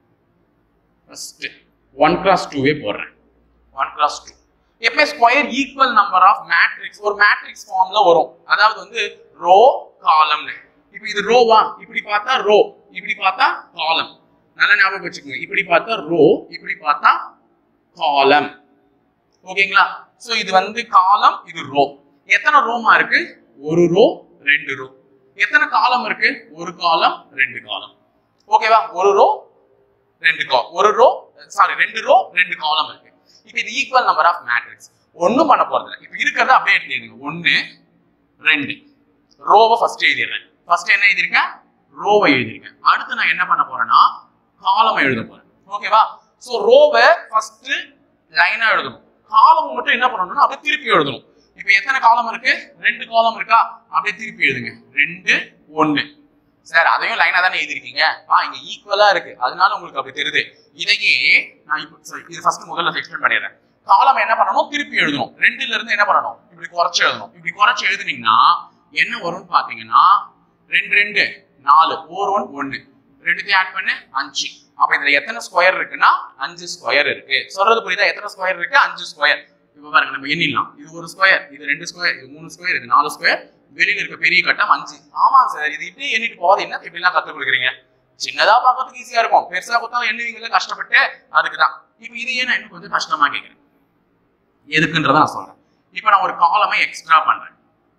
ஃபர்ஸ்ட் ஒன் கிராஸ் டூவே போடுறேன் ஒன் கிராஸ் டூ எப்பவுமே square equal number of matrix ஒரு மேட்ரிக்ஸ் ஃபார்ம்ல வரும் அதாவது வந்து ரோ காலம்னு இப்போ இது ரோவா இப்படி பார்த்தா ரோ இப்படி பார்த்தா காலம் நல்லா ஞாபகம் வச்சுக்கோங்க இப்படி பார்த்தா ரோ இப்படி பார்த்தா காலம் ஓகேங்களா சோ இது வந்து காலம் இது ரோ எத்தனை ரோமா இருக்கு ஒரு ரோ ரெண்டு ரோ எத்தனை காலம் இருக்கு ஒரு காலம் ரெண்டு காலம் ஓகேவா ஒரு ரோ ரெண்டு கா ஒரு ரோ சாரி ரெண்டு ரோ ரெண்டு காலம் இருக்கு இப்போ இது ஈக்குவல் நம்பர் ஆஃப் மேட்ரிக்ஸ் ஒன்றும் பண்ண போறது இல்லை இப்போ இருக்கிறத அப்படியே எழுதிடுங்க ஒன்று ரெண்டு ரோவை ஃபர்ஸ்ட் எழுதிடுறேன் ஃபர்ஸ்ட் என்ன எழுதிருக்கேன் ரோவை எழுதிருக்கேன் அடுத்து நான் என்ன பண்ண போறேன்னா காலம் எழுத போறேன் ஓகேவா ஸோ ரோவை ஃபர்ஸ்ட் லைனா எழுதணும் காலம் மட்டும் என்ன பண்ணணும்னா அப்படியே திருப்பி எழுதணும் இப்போ எத்தனை காலம் இருக்கு ரெண்டு காலம் இருக்கா அப்படியே திருப்பி எழுதுங்க ரெண்டு ஒன்னு சார் அதையும் லைனா தானே எழுதிருக்கீங்க ஆ இங்க ஈக்குவலா இருக்கு அதனால உங்களுக்கு அப்படி தெரியுது இதையே நான் இப்போ sorry, இது ஃபர்ஸ்ட் முதல்ல எக்ஸ்பிளைன் பண்ணிடுறேன் காலம் என்ன பண்ணணும் திருப்பி எழுதணும் ரெண்டுல இருந்து என்ன பண்ணணும் இப்படி குறைச்சு எழுதணும் இப்படி குறைச்சு எழுதுனீங்கன்னா என்ன வரும்னு பாத்தீங்கன்னா ரெண்டு ரெண்டு நாலு ஓர் ஒன் ஒன்னு ரெண்டுத்தையும் ஆட் பண்ணு அஞ்சு அப்ப இதுல எத்தனை ஸ்கொயர் இருக்குன்னா அஞ்சு ஸ்கொயர் இருக்கு சொல்றது புரியுதா எத்தனை ஸ்கொயர் இருக்கு அஞ்சு ஸ்கொயர் இப்ப பாருங்க நம்ம எண்ணிடலாம் இது ஒரு ஸ்கொயர் இது ரெண்டு ஸ்கொயர் இது மூணு ஸ்கொயர் இது நாலு ஸ்கொயர் வெளியில இருக்க பெரிய கட்டம் அஞ்சு ஆமா சார் இது இப்படி எண்ணிட்டு போகாது என்ன இப்படிலாம் கத்துக் கொடுக்குறீங்க சின்னதா பார்க்கறதுக்கு ஈஸியா இருக்கும் பெருசா கொடுத்தாலும் எண்ணுவீங்கல்ல கஷ்டப்பட்டு அதுக்குதான் இப்ப இது ஏன் நான் இன்னும் கொஞ்சம் கஷ்டமா கேட்கிறேன் எதுக்குன்றத நான் சொல்றேன் இப்ப நான் ஒரு காலமை எக்ஸ்ட்ரா பண்றேன்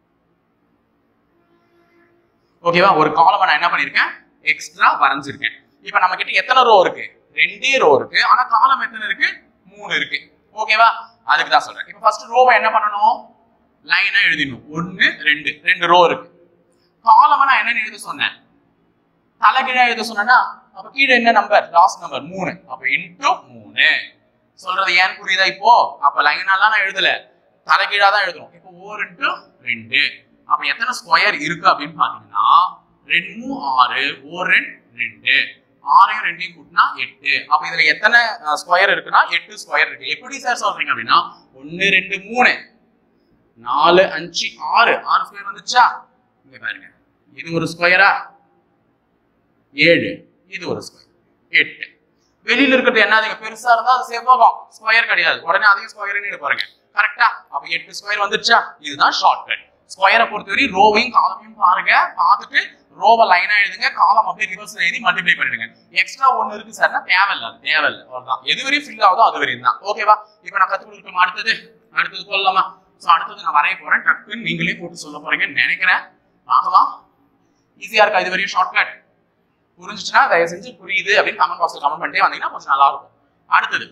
ஓகேவா ஒரு காலமை நான் என்ன பண்ணிருக்கேன் எக்ஸ்ட்ரா வரைஞ்சிருக்கேன் இப்ப நம்ம கிட்ட எத்தனை ரோ இருக்கு ரெண்டே ரோ இருக்கு ஆனா காலம் எத்தனை இருக்கு மூணு இருக்கு ஓகேவா அதுக்கு தான் சொல்றேன் இப்ப ஃபர்ஸ்ட் ரோவை என்ன பண்ணணும் லைனா எழுதிடணும் ஒன்னு ரெண்டு ரெண்டு ரோ இருக்கு காலமா நான் என்ன எழுத சொன்னேன் தலைகீழா எழுத சொன்னா அப்ப கீழே என்ன நம்பர் லாஸ்ட் நம்பர் மூணு அப்ப இன்டூ மூணு சொல்றது ஏன் புரியுதா இப்போ அப்ப லைனாலாம் நான் எழுதல தலைகீழா தான் எழுதணும் இப்போ ஓர் இன்டூ ரெண்டு அப்ப எத்தனை ஸ்கொயர் இருக்கு அப்படின்னு பாத்தீங்கன்னா ரெண்டு ஆறு ஓர் ரெண்டு ரெண்டு ஆறையும் ரெண்டையும் கூட்டினா எட்டு அப்ப இதுல எத்தனை ஸ்கொயர் இருக்குன்னா எட்டு ஸ்கொயர் இருக்கு எப்படி சார் சொல்றீங்க அப்படின்னா ஒன்னு ரெண்டு மூணு நாலு அஞ்சு ஆறு ஆறு ஸ்கொயர் வந்துச்சா இங்க பாருங்க இது ஒரு ஸ்கொயரா ஏழு இது ஒரு ஸ்கொயர் எட்டு வெளியில இருக்கிறது என்னதுங்க பெருசா இருந்தா அது செவ்வகம் ஸ்கொயர் கிடையாது உடனே அதையும் ஸ்கொயர்னு பாருங்க கரெக்டா அப்ப எட்டு ஸ்கொயர் வந்துருச்சா இதுதான் ஷார்ட்கட் ஸ்கொயரை பொறுத்தவரை ரோவையும் காலமையும் பாருங்க பார்த்துட்டு ரோவை லைனா எழுதுங்க காலம் அப்படியே ரிவர்ஸ்ல எழுதி மல்டிப்ளை பண்ணிடுங்க எக்ஸ்ட்ரா ஒன்னு இருக்கு சார்னா தேவையில்ல அது தேவையில்ல அவ்வளவுதான் எது வரையும் ஃபில் ஆகுதோ அது வரையும் தான் ஓகேவா இப்போ நான் கத்து கொடுக்கணும் அடுத்தது அடுத்தது சொல்லலாமா ஸோ அடுத்தது நான் வரைய போறேன் டக்குன்னு நீங்களே போட்டு சொல்ல போறீங்கன்னு நினைக்கிறேன் பார்க்கலாம் ஈஸியா இருக்கா இது வரையும் ஷார்ட்கட் புரிஞ்சுச்சுன்னா தயவு செஞ்சு புரியுது அப்படின்னு கமெண்ட் பாக்ஸ்ல கமெண்ட் பண்ணிட்டே வந்தீங்கன்னா கொஞ்சம் நல்லா இருக்கும் அடுத்தது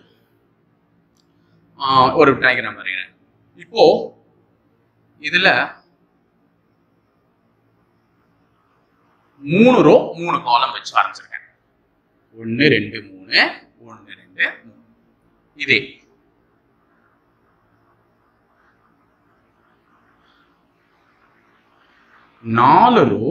ஆஹ் ஒரு டயக்ராம் வரைகிறேன் இப்போ இதுல மூணு ரோ மூணு காலம் வச்சு வரைஞ்சிருக்கேன் ஒன்னு ரெண்டு மூணு ஒன்னு ரெண்டு மூணு இதே நாலு ரோ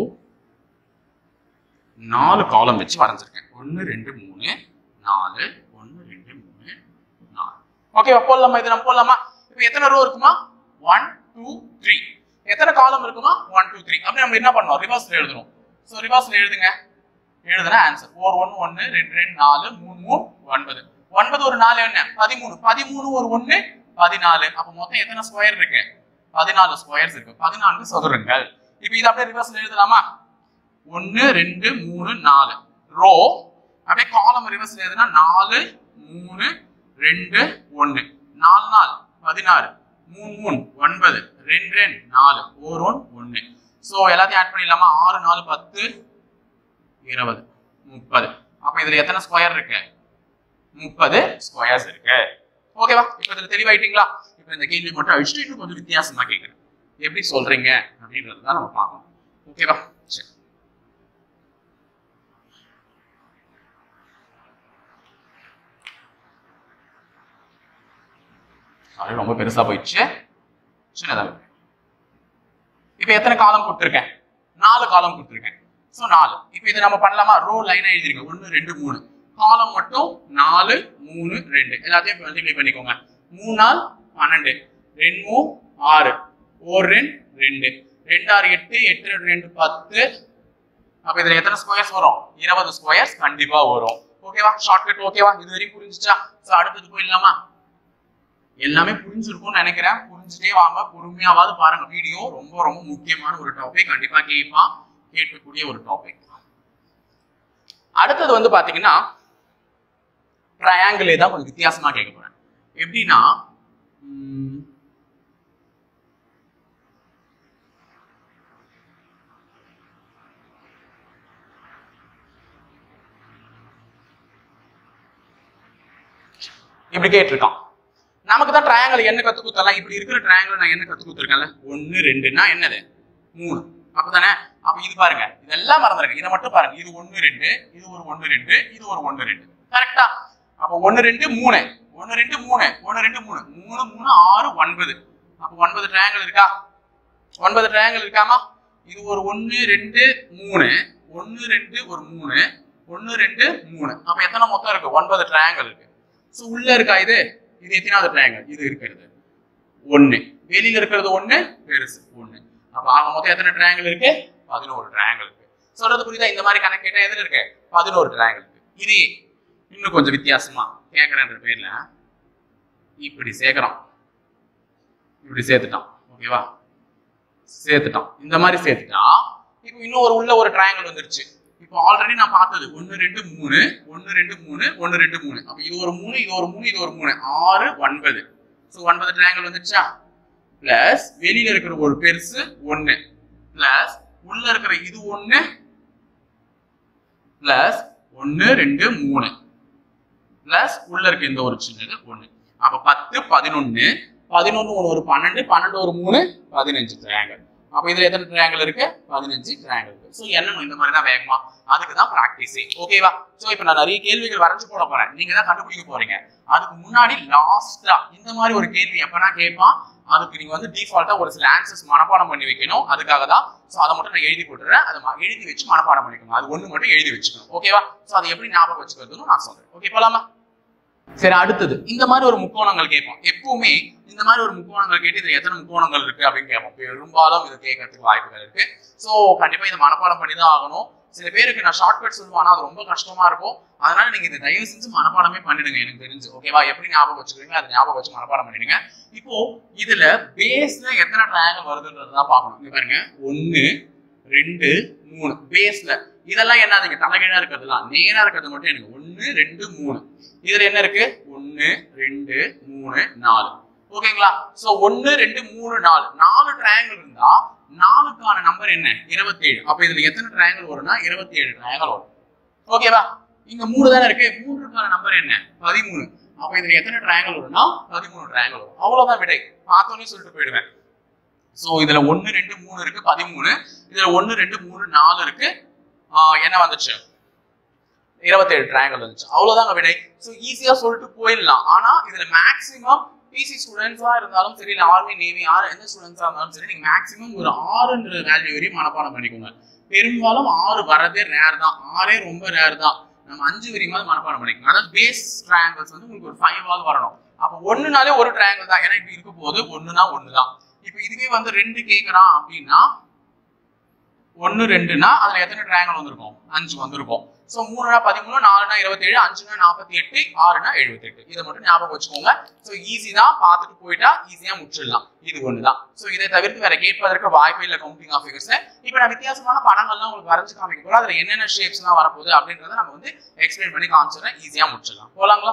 நாலு காலம் வச்சு வரைஞ்சிருக்கேன் ஒன்னு ரெண்டு மூணு நாலு ஒன்னு ரெண்டு மூணு நாலு ஓகேவா போடலாமா இது நம்ம போடலாமா இப்போ எத்தனை ரோ இருக்குமா ஒன் டூ த்ரீ எத்தனை காலம் இருக்குமா ஒன் டூ த்ரீ அப்படி நம்ம என்ன பண்ணோம் ரிவர்ஸ்ல எழுதணும் ஸோ ரிவர்ஸ்ல எழுதுங்க எழுதுனா ஆன்சர் ஃபோர் ஒன் ஒன்னு ரெண்டு ரெண்டு நாலு மூணு மூணு ஒன்பது ஒன்பது ஒரு நாலு என்ன பதிமூணு பதிமூணு ஒரு ஒன்னு பதினாலு அப்ப மொத்தம் எத்தனை ஸ்கொயர் இருக்கு பதினாலு ஸ்கொயர்ஸ் இருக்கு பதினான்கு சதுரங்கள் இப்போ இது அப்படியே ரிவர்ஸ்ல எழுதலாமா ஒன்னு ரெண்டு மூணு நாலு ரோ அப்படியே காலம் ரிவர்ஸ்ல எழுதுனா நாலு மூணு ரெண்டு ஒன்னு நாலு நாள் பதினாறு மூணு மூணு ஒன்பது ரெண்டு ரெண்டு நாலு ஒரு ஒன் ஒன்னு ஸோ எல்லாத்தையும் ஆட் பண்ணிடலாமா ஆறு நாலு பத்து இருபது முப்பது அப்ப இதுல எத்தனை ஸ்கொயர் இருக்கு முப்பது ஸ்கொயர்ஸ் இருக்கு ஓகேவா இப்போ இதுல தெளிவாயிட்டீங்களா இப்போ இந்த கேள்வி மட்டும் அழிச்சுட்டு இன்னும் கொஞ்சம் வித்தியாசமா கேட்குறேன் எப்படி சொல்றீங்க அப்படின்றது தான் நம்ம பார்க்கணும் ஓகேவா சரி அது ரொம்ப பெருசா போயிடுச்சு சின்னதா இருக்கு. இப்போ எத்தனை காலம் கொடுத்துருக்கேன் நாலு காலம் கொடுத்துருக்கேன் ஸோ நாலு இப்போ இதை நம்ம பண்ணலாமா ரோ லைனா எழுதிருங்க ஒன்று ரெண்டு மூணு காலம் மட்டும் நாலு மூணு ரெண்டு எல்லாத்தையும் மல்டிப்ளை பண்ணிக்கோங்க மூணு நாள் பன்னெண்டு ரெண்டு மூணு ஆறு ஒரு ரெண்டு ரெண்டு ரெண்டு ஆறு எட்டு எட்டு ரெண்டு ரெண்டு பத்து அப்ப இதுல எத்தனை ஸ்கொயர்ஸ் வரும் இருபது ஸ்கொயர்ஸ் கண்டிப்பா வரும் ஓகேவா ஷார்ட்கட் ஓகேவா இது வரைக்கும் புரிஞ்சுச்சா ஸோ அடுத்தது போயிடலாமா எல்லாமே புரிஞ்சிருக்கும்னு நினைக்கிறேன் புரிஞ்சுட்டே வாங்க பொறுமையாவது பாருங்க வீடியோ ரொம்ப ரொம்ப முக்கியமான ஒரு டாபிக் கண்டிப்பா கேட்பான் கேட்கக்கூடிய ஒரு டாபிக் அடுத்தது வந்து பாத்தீங்கன்னா ட்ரையாங்கிளே தான் கொஞ்சம் வித்தியாசமா கேட்க போறேன் எப்படின்னா ம், இப்படி கேட்டிருக்கான் நமக்கு தான் ட்ரையாங்கிள் என்ன கத்து கொடுத்தலாம் இப்படி இருக்கிற ட்ரையாங்கிள் நான் என்ன கத்து கொடுத்துருக்கேன்ல ஒன்னு ரெண்டுன்னா என்னது மூணு அப்பதானே அப்ப இது பாருங்க இதெல்லாம் மறந்துருங்க இதை மட்டும் பாருங்க இது ஒன்னு ரெண்டு இது ஒரு ஒன்னு ரெண்டு இது ஒரு ஒன்னு ரெண்டு கரெக்டா அப்ப ஒன்னு ரெண்டு மூணு ஒன்னு ரெண்டு மூணு ஒன்னு ரெண்டு மூணு மூணு மூணு ஆறு ஒன்பது அப்போ ஒன்பது ட்ரையாங்கிள் இருக்கா ஒன்பது ட்ரையாங்கிள் இருக்காமா இது ஒரு ஒன்னு ரெண்டு மூணு ஒன்னு ரெண்டு ஒரு மூணு ஒன்னு ரெண்டு மூணு அப்ப எத்தனை மொத்தம் இருக்கு ஒன்பது ட்ரையாங்கிள் இருக்கு ஸோ உள்ள இருக்கா இது இது எத்தனாவது ட்ரையாங்கிள் இது இருக்கிறது ஒன்னு வெளியில இருக்கிறது ஒண்ணு பெருசு ஒண்ணு அப்ப ஆக மொத்தம் எத்தனை ட்ரையாங்கிள் இருக்கு பதினோரு ட்ரையாங்கிள் இருக்கு சொல்றது புரியுதா இந்த மாதிரி கணக்கு கேட்டா எதுல இருக்கு பதினோரு ட்ரையாங்கிள் இருக்கு இது இன்னும் கொஞ்சம் வித்தியாசமா கேட்கறன்ற பேர்ல இப்படி சேர்க்கிறோம் இப்படி சேர்த்துட்டான் ஓகேவா சேர்த்துட்டான் இந்த மாதிரி சேர்த்துட்டா இப்போ இன்னும் ஒரு உள்ள ஒரு ட்ரையாங்கிள் வந்துருச்சு இப்போ ஆல்ரெடி நான் பார்த்தது ஒன்னு ரெண்டு மூணு ஒன்னு ரெண்டு மூணு ஒன்னு ரெண்டு மூணு அப்ப இது ஒரு மூணு இது ஒரு மூணு இது ஒரு மூணு ஆறு ஒன்பது ஸோ ஒன்பது ட்ரையாங்கிள் வந்துருச்சா பிளஸ் வெளியில இருக்கிற ஒரு பெருசு ஒன்னு பிளஸ் உள்ள இருக்கிற இது ஒன்னு பிளஸ் ஒன்னு ரெண்டு மூணு பிளஸ் உள்ள இருக்க இந்த ஒரு சின்னது ஒண்ணு அப்ப பத்து பதினொன்னு பதினொன்னு ஒண்ணு ஒரு பன்னெண்டு பன்னெண்டு ஒரு மூணு பதினஞ்சு ட்ரையாங்கிள் அப்ப இதுல எத்தனை ட்ரையாங்கிள் இருக்கு பதினஞ்சு ட்ரையாங்கிள் இருக்கு ஸோ என்னணும் இந்த மாதிரி தான் வேகமா அதுக்கு தான் ப்ராக்டிஸே ஓகேவா ஸோ இப்போ நான் நிறைய கேள்விகள் வரைஞ்சு போட போறேன் நீங்க தான் கண்டுபிடிக்க போறீங்க அதுக்கு முன்னாடி லாஸ்டா இந்த மாதிரி ஒரு கேள்வி எப்பனா கேட்பான் அதுக்கு நீங்க வந்து டிஃபால்ட்டா ஒரு சில ஆன்சர்ஸ் மனப்பாடம் பண்ணி வைக்கணும் அதுக்காக தான் ஸோ அதை மட்டும் நான் எழுதி போட்டுறேன் அதை ம- எழுதி வச்சு மனப்பாடம் பண்ணிக்கணும் அது ஒண்ணு மட்டும் எழுதி வச்சுக்கணும் ஓகேவா ஸோ அதை எப்படி ஞாபகம் வச்சுக்கிறதுன்னு நான் சொல்றேன் ஓகே போலாமா சரி அடுத்தது இந்த மாதிரி ஒரு முக்கோணங்கள் கேட்போம் எப்பவுமே இந்த மாதிரி ஒரு முக்கோணங்கள் கேட்டு இது எத்தனை முக்கோணங்கள் இருக்கு அப்படின்னு கேட்போம் பெரும்பாலும் இது கேட்கறதுக்கு வாய்ப்புகள் இருக்கு ஸோ கண்டிப்பா இதை மனப்பாடம் பண்ணி தான் ஆகணும் சில பேருக்கு நான் ஷார்ட்கட் சொல்லுவேன் ஆனா அது ரொம்ப கஷ்டமா இருக்கும் அதனால நீங்க இதை தயவு செஞ்சு மனப்பாடமே பண்ணிடுங்க எனக்கு தெரிஞ்சு ஓகேவா எப்படி ஞாபகம் வச்சுக்கிறீங்க அதை ஞாபகம் வச்சு மனப்பாடம் பண்ணிடுங்க இப்போ இதுல பேஸ்ல எத்தனை ட்ரையாங்கிள் வருதுன்றது தான் பார்க்கணும் இங்க பாருங்க ஒன்னு ரெண்டு மூணு பேஸ்ல இதெல்லாம் என்னதுங்க தலைகீழா இருக்கிறதுலாம் நேரா இருக்கிறது மட்டும் எனக்கு ஒன்னு ரெண்டு மூணு இதுல என்ன இருக்கு ஒன்னு ரெண்டு மூணு நாலு ஓகேங்களா சோ ஒன்னு ரெண்டு மூணு நாலு நாலு ட்ரையாங்கிள் இருந்தா நாலுக்கான நம்பர் என்ன இருபத்தேழு அப்ப இதுல எத்தனை ட்ரையாங்கிள் வரும்னா இருபத்தேழு ட்ரையாங்கிள் வரும் ஓகேவா இங்க மூணு தானே இருக்கு மூணுக்கான நம்பர் என்ன பதிமூணு அப்ப இதுல எத்தனை ட்ரையாங்கிள் வரும்னா பதிமூணு ட்ரையாங்கிள் வரும் அவ்வளவுதான் விடை பார்த்தோன்னே சொல்லிட்டு போயிடுவேன் சோ இதுல ஒன்னு ரெண்டு மூணு இருக்கு பதிமூணு இதுல ஒன்னு ரெண்டு மூணு நாலு இருக்கு ஆஹ் என்ன வந்துச்சு இருபத்தேழு ட்ரையாங்கிள் வந்துச்சு அவ்வளவுதாங்க விடை ஸோ ஈஸியா சொல்லிட்டு போயிடலாம் ஆனா இதுல மேக்ஸிமம் பிசி ஸ்டூடெண்ட்ஸா இருந்தாலும் சரி இல்ல ஆர்மி நேவி யார் எந்த ஸ்டூடெண்ட்ஸா இருந்தாலும் சரி நீங்க மேக்ஸிமம் ஒரு ஆறுன்ற வேல்யூ வரையும் மனப்பாடம் பண்ணிக்கோங்க பெரும்பாலும் ஆறு வரதே ரேர் தான் ஆறே ரொம்ப ரேர் தான் நம்ம அஞ்சு வரையுமாவது மனப்பாடம் பண்ணிக்கோங்க அதாவது பேஸ் ட்ரையாங்கிள்ஸ் வந்து உங்களுக்கு ஒரு ஃபைவ் ஆவது வரணும் அப்போ ஒண்ணுனாலே ஒரு ட்ரையாங்கிள் தான் ஏன்னா இப்ப இருக்க போது ஒண்ணுனா ஒண்ணுதான் இப்போ இதுவே வந்து ரெண்டு கேக்குறான் அப்படின்னா ஒன்னு ரெண்டுனா அதுல எத்தனை ட்ரையாங்கிள் வந்திருக்கும் அஞ்சு வந்திருக்கும் சோ மூணுனா பதிமூணு நாலுனா இருபத்தேழு அஞ்சுனா நாற்பத்தி எட்டு ஆறுனா எழுபத்தெட்டு இதை மட்டும் ஞாபகம் வச்சுக்கோங்க சோ ஈஸி தான் பார்த்துட்டு போயிட்டா ஈஸியா முடிச்சிடலாம் இது ஒண்ணுதான் சோ இதை தவிர்த்து வேற கேட்பதற்கு வாய்ப்பே இல்லை கவுண்டிங் ஆஃப் ஃபிகர்ஸ் இப்போ நான் வித்தியாசமான படங்கள்லாம் உங்களுக்கு வரைஞ்சு காமிக்க போறோம் அதுல என்னென்ன ஷேப்ஸ் எல்லாம் வரப்போகுது அப்படின்றத நம்ம வந்து எக்ஸ்பிளைன் பண்ணி காமிச்சிடறேன் ஈஸியா முடிச்சிடலாம் போலாங்களா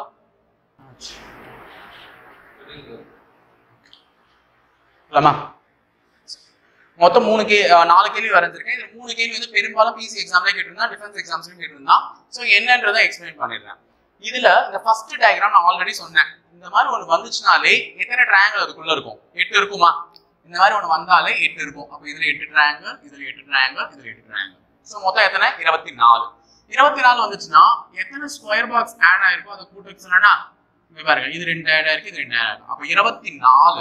போலாமா மொத்தம் மூணு கே அஹ் நாலு கேள்வி வரைஞ்சிருக்கேன் இதுல மூணு கேள்வி வந்து பெரும்பாலும் பிசி எக்ஸாம்ல கேட்டிருந்தா டிஃபென்ஸ் எக்ஸாம்ஸ்லயும் கேட்டிருந்தா ஸோ என்னன்றதை எக்ஸ்பிளைன் பண்ணிடுறேன் இதுல இந்த ஃபர்ஸ்ட் டயக்ராம் நான் ஆல்ரெடி சொன்னேன் இந்த மாதிரி ஒன்று வந்துச்சுனாலே எத்தனை ட்ரையாங்கிள் அதுக்குள்ள இருக்கும் எட்டு இருக்குமா இந்த மாதிரி ஒன்று வந்தாலே எட்டு இருக்கும் அப்போ இதுல எட்டு ட்ரையாங்கிள் இதுல எட்டு ட்ரையாங்கிள் இதுல எட்டு ட்ரையாங்கிள் ஸோ மொத்தம் எத்தனை இருபத்தி நாலு இருபத்தி நாலு வந்துச்சுன்னா எத்தனை ஸ்கொயர் பாக்ஸ் ஆட் ஆயிருக்கும் அதை கூட்டு சொன்னா இங்க பாருங்க இது ரெண்டு ஆட் ஆயிருக்கு இது ரெண்டு ஆட் ஆயிருக்கு அப்போ இருபத்தி நாலு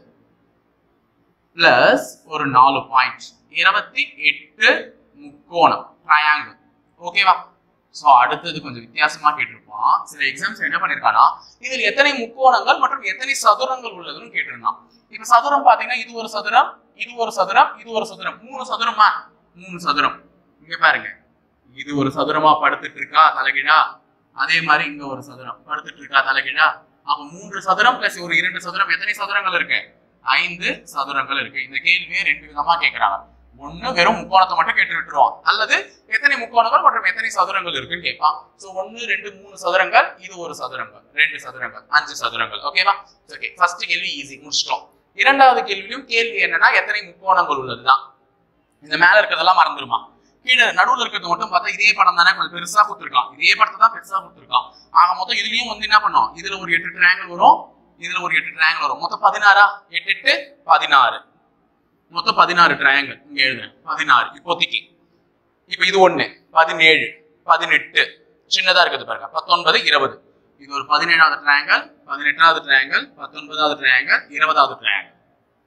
பிளஸ் ஒரு நாலு பாயிண்ட் இருபத்தி எட்டு முக்கோணம் ட்ரையாங்கிள் ஓகேவா சோ அடுத்தது கொஞ்சம் வித்தியாசமா கேட்டிருப்பான் சில எக்ஸாம்ஸ் என்ன பண்ணிருக்கானா இதில் எத்தனை முக்கோணங்கள் மற்றும் எத்தனை சதுரங்கள் உள்ளதுன்னு கேட்டிருந்தான் இப்ப சதுரம் பாத்தீங்கன்னா இது ஒரு சதுரம் இது ஒரு சதுரம் இது ஒரு சதுரம் மூணு சதுரமா மூணு சதுரம் இங்க பாருங்க இது ஒரு சதுரமா படுத்துட்டு இருக்கா தலைகீழா அதே மாதிரி இங்க ஒரு சதுரம் படுத்துட்டு இருக்கா தலைகீழா அப்ப மூன்று சதுரம் பிளஸ் ஒரு இரண்டு சதுரம் எத்தனை சதுரங்கள் இருக்கு ஐந்து சதுரங்கள் இருக்கு இந்த கேள்வியை ரெண்டு விதமா கேட்கறாங்க ஒண்ணு வெறும் முக்கோணத்தை மட்டும் கேட்டு விட்டுருவான் அல்லது எத்தனை முக்கோணங்கள் மற்றும் எத்தனை சதுரங்கள் இருக்குன்னு கேட்பான் சோ ஒன்னு ரெண்டு மூணு சதுரங்கள் இது ஒரு சதுரங்கள் ரெண்டு சதுரங்கள் அஞ்சு சதுரங்கள் ஓகேவா ஓகே ஃபர்ஸ்ட் கேள்வி ஈஸி முடிச்சிட்டோம் இரண்டாவது கேள்வியும் கேள்வி என்னன்னா எத்தனை முக்கோணங்கள் உள்ளதுதான் இந்த மேல இருக்கிறதெல்லாம் மறந்துருமா கீழே நடுவுல இருக்கிறது மட்டும் பார்த்தா இதே படம் தானே கொஞ்சம் பெருசா கொடுத்துருக்கான் இதே படத்தை தான் பெருசா கொடுத்துருக்கான் ஆக மொத்தம் இதுலயும் வந்து என்ன பண்ணோம் இதுல ஒரு எட்டு ட்ரையாங்கிள் வரும் இதுல ஒரு எட்டு ட்ரையாங்கிள் வரும் மொத்தம் பதினாறா எட்டு எட்டு பதினாறு மொத்தம் பதினாறு ட்ரையாங்கிள் இங்க எழுதுறேன் பதினாறு இப்போதைக்கு இப்ப இது ஒண்ணு பதினேழு பதினெட்டு சின்னதா இருக்குது பாருங்க பத்தொன்பது இருபது இது ஒரு பதினேழாவது ட்ரையாங்கிள் பதினெட்டாவது ட்ரையாங்கிள் பத்தொன்பதாவது ட்ரையாங்கிள் இருபதாவது ட்ரையாங்கிள்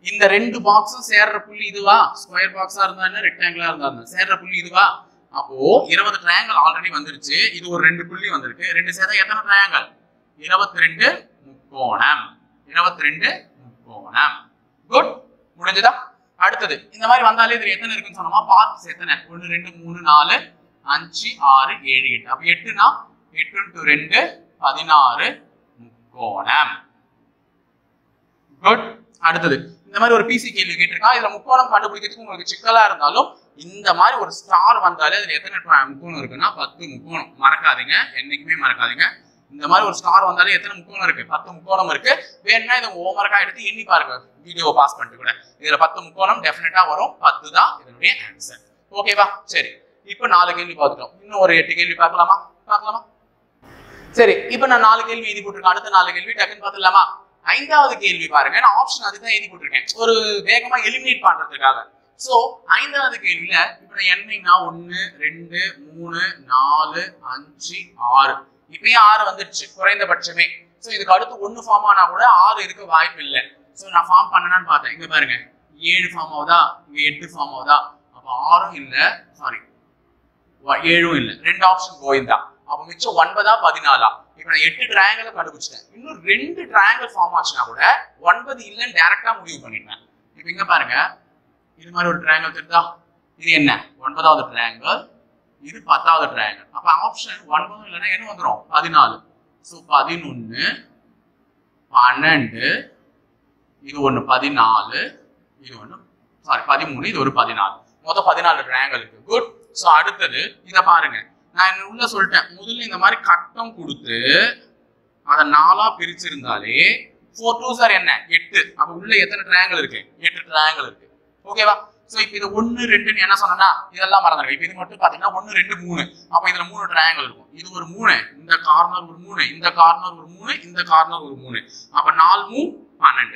இந்த ரெண்டு பாக்ஸும் சேர்ற புள்ளி இதுவா ஸ்கொயர் பாக்ஸா இருந்தா என்ன ரெக்டாங்கிளா இருந்தா என்ன சேர்ற புள்ளி இதுவா அப்போ இருபது ட்ரையாங்கிள் ஆல்ரெடி வந்துருச்சு இது ஒரு ரெண்டு புள்ளி வந்திருக்கு ரெண்டு சேர்த்தா எத்தனை ட்ரையாங்கிள் இருபத்தி ரெண்டு முக்கோணம் இருபத்தி ரெண்டு முக்கோணம் குட் முடிஞ்சதா அடுத்தது இந்த மாதிரி வந்தாலே இதுல எத்தனை இருக்குன்னு சொன்னோமா பார்ட்ஸ் எத்தனை ஒன்னு ரெண்டு மூணு நாலு அஞ்சு ஆறு ஏழு எட்டு அப்ப எட்டுனா எட்டு டு ரெண்டு பதினாறு முக்கோணம் குட் அடுத்தது இந்த மாதிரி ஒரு பிசி கேள்வி கேட்டிருக்கான் இதுல முக்கோணம் கண்டுபிடிக்கிறதுக்கு உங்களுக்கு சிக்கலா இருந்தாலும் இந்த மாதிரி ஒரு ஸ்டார் வந்தாலே அதுல எத்தனை ட்ர- முக்கோணம் இருக்குன்னா பத்து முக்கோணம் மறக்காதீங்க என்னைக்குமே மறக்காதீங்க இந்த மாதிரி ஒரு ஸ்டார் வந்தாலே எத்தனை முக்கோணம் இருக்கு பத்து முக்கோணம் இருக்கு வேணும்னா இதை ஓமரக்கா எடுத்து எண்ணி பாருங்க வீடியோவை பாஸ் பண்ணிட்டு கூட இதுல பத்து முக்கோணம் டெஃபினட்டா வரும் பத்து தான் இதனுடைய ஆன்சர் ஓகேவா சரி இப்போ நாலு கேள்வி பார்த்துட்டோம் இன்னும் ஒரு எட்டு கேள்வி பார்க்கலாமா பார்க்கலாமா சரி இப்போ நான் நாலு கேள்வி எழுதி போட்டிருக்கேன் அடுத்த நாலு கேள்வி டக்குன்னு பார்த்துடலாமா ஐந்தாவது கேள்வி பாருங்க நான் ஆப்ஷன் அதுதான் எழுதி போட்டிருக்கேன் ஒரு வேகமா எலிமினேட் பண்றதுக்காக சோ ஐந்தாவது கேள்வியில இப்ப நான் என்னன்னா ஒன்னு ரெண்டு மூணு நாலு அஞ்சு ஆறு இப்பயே ஆறு வந்துருச்சு குறைந்தபட்சமே சோ இதுக்கு அடுத்து ஒன்னு ஃபார்ம் ஆனா கூட ஆறு இருக்க வாய்ப்பு இல்லை சோ நான் ஃபார்ம் பண்ணனான்னு பார்த்தேன் இங்க பாருங்க ஏழு ஃபார்ம் ஆகுதா இங்க எட்டு ஃபார்ம் ஆகுதா அப்ப ஆறும் இல்ல சாரி ஏழும் இல்ல ரெண்டு ஆப்ஷன் கோயிந்தா அப்ப மிச்சம் ஒன்பதா பதினாலா இப்ப நான் எட்டு ட்ரையாங்கிள் கண்டுபிடிச்சிட்டேன் இன்னும் ரெண்டு ட்ரையாங்கிள் ஃபார்ம் ஆச்சுன்னா கூட ஒன்பது இல்லைன்னு டைரக்டா முடிவு பண்ணிட்டேன் இப்ப இங்க பாருங்க இது மாதிரி ஒரு ட்ரையாங்கிள் தெரியுதா இது என்ன ஒன்பதாவது ட்ரையாங்கிள் இது பத்தாவது ட்ரையாங்கிள் அப்ப ஆப்ஷன் ஒன்பதும் இல்லைன்னா என்ன வந்துரும் பதினாலு ஸோ பதினொன்னு பன்னெண்டு இது ஒண்ணு பதினாலு இது ஒண்ணு சாரி பதிமூணு இது ஒரு பதினாலு மொத்தம் பதினாலு ட்ரையாங்கிள் இருக்கு குட் ஸோ அடுத்தது இதை பாருங்க நான் என்ன உள்ள சொல்லிட்டேன் முதல்ல இந்த மாதிரி கட்டம் கொடுத்து அதை நாலா பிரிச்சிருந்தாலே ஃபோர் டூ சார் என்ன எட்டு அப்ப உள்ள எத்தனை ட்ரையாங்கிள் இருக்கு எட்டு ட்ரையாங்கிள் இருக்கு ஓகேவா சோ இப்போ இது ஒன்னு ரெண்டுன்னு என்ன சொன்னா இதெல்லாம் மறந்துருங்க இப்போ இது மட்டும் பாத்தீங்கன்னா ஒன்னு ரெண்டு மூணு அப்ப இதுல மூணு ட்ரையாங்கிள் இருக்கும் இது ஒரு மூணு இந்த கார்னர் ஒரு மூணு இந்த கார்னர் ஒரு மூணு இந்த கார்னர் ஒரு மூணு அப்ப நாலு மூணு பன்னெண்டு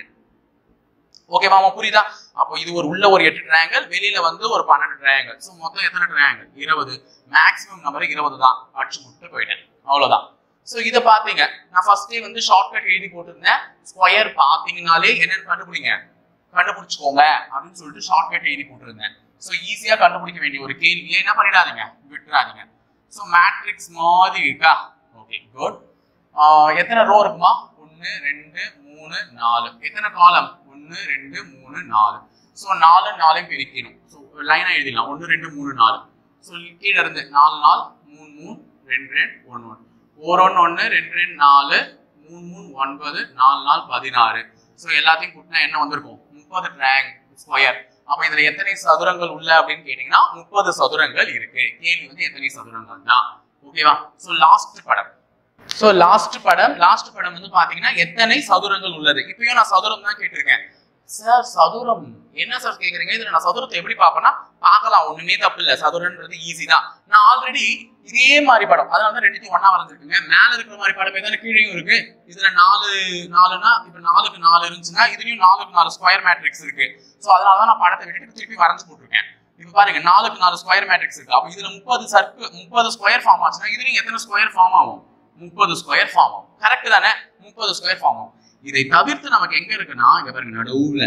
ஓகேவா புரியுதா அப்போ இது ஒரு உள்ள ஒரு எட்டு ட்ரையாங்கிள் வெளியில வந்து ஒரு பன்னெண்டு ட்ரையாங்கிள் ஸோ மொத்தம் எத்தனை ட்ரையாங்கிள் இருபது மேக்ஸிமம் நம்பர் இருபது தான் அடிச்சு முட்டு போயிட்டேன் அவ்வளவுதான் ஸோ இதை பார்த்தீங்க நான் ஃபர்ஸ்டே வந்து ஷார்ட்கட் எழுதி போட்டிருந்தேன் ஸ்கொயர் பார்த்தீங்கனாலே என்னன்னு கண்டுபிடிங்க கண்டுபிடிச்சுக்கோங்க அப்படின்னு சொல்லிட்டு ஷார்ட்கட் எழுதி போட்டிருந்தேன் ஸோ ஈஸியா கண்டுபிடிக்க வேண்டிய ஒரு கேள்வியை என்ன பண்ணிடாதீங்க விட்டுறாதீங்க ஸோ மேட்ரிக்ஸ் மாதிரி இருக்கா ஓகே குட் எத்தனை ரோ இருக்குமா ஒன்று ரெண்டு மூணு நாலு எத்தனை காலம் ஒன்று ரெண்டு மூணு நாலு ஸோ நாலு நாலையும் பிரிக்கணும் ஸோ லைனா எழுதிடலாம் ஒன்று ரெண்டு மூணு நாலு ஸோ கீழே இருந்து நாலு நாள் மூணு மூணு ரெண்டு ரெண்டு ஒன்று ஒன்று ஒரு ஒன்று ஒன்று ரெண்டு ரெண்டு நாலு மூணு மூணு ஒன்பது நாலு நாள் பதினாறு ஸோ எல்லாத்தையும் கூட்டினா என்ன வந்திருக்கும் முப்பது ட்ராங் ஸ்கொயர் அப்ப இதுல எத்தனை சதுரங்கள் உள்ள அப்படின்னு கேட்டீங்கன்னா முப்பது சதுரங்கள் இருக்கு கேள்வி வந்து எத்தனை சதுரங்கள் தான் ஓகேவா ஸோ லாஸ்ட் படம் ஸோ லாஸ்ட் படம் லாஸ்ட் படம் வந்து பாத்தீங்கன்னா எத்தனை சதுரங்கள் உள்ளது இப்பயும் நான் சதுரம் தான் கேட்டிருக்கேன் சார் சதுரம் என்ன சார் கேக்குறீங்க இதுல நான் சதுரத்தை எப்படி பார்ப்பேன்னா பார்க்கலாம் ஒண்ணுமே தப்பு இல்ல சதுரன்றது ஈஸி தான் நான் ஆல்ரெடி இதே மாதிரி படம் அதனால தான் ரெண்டுத்தையும் ஒண்ணா வரைஞ்சிருக்குங்க மேல இருக்கிற மாதிரி படமே தானே கீழேயும் இருக்கு இதுல நாலு நாலுனா இப்ப நாலுக்கு நாலு இருந்துச்சுன்னா இதுலயும் நாலுக்கு நாலு ஸ்கொயர் மேட்ரிக்ஸ் இருக்கு சோ அதனால தான் நான் படத்தை விட்டுட்டு திருப்பி வரைஞ்சு போட்டிருக்கேன் இப்ப பாருங்க நாலுக்கு நாலு ஸ்கொயர் மேட்ரிக்ஸ் இருக்கு அப்ப இதுல முப்பது சர்க்கு முப்பது ஸ்கொயர் ஃபார்ம் ஆச்சுன்னா இதுலயும் எத்தனை ஸ்கொயர் ஃபார்ம் ஆகும் முப்பது ஸ்கொயர் ஃபார்ம் ஆகும் கரெக்ட் தானே முப்பது ஸ்கொயர் ஃபார்ம் ஆகும் இதை தவிர்த்து நமக்கு எங்க இருக்குன்னா இங்க பாருங்க நடுவுல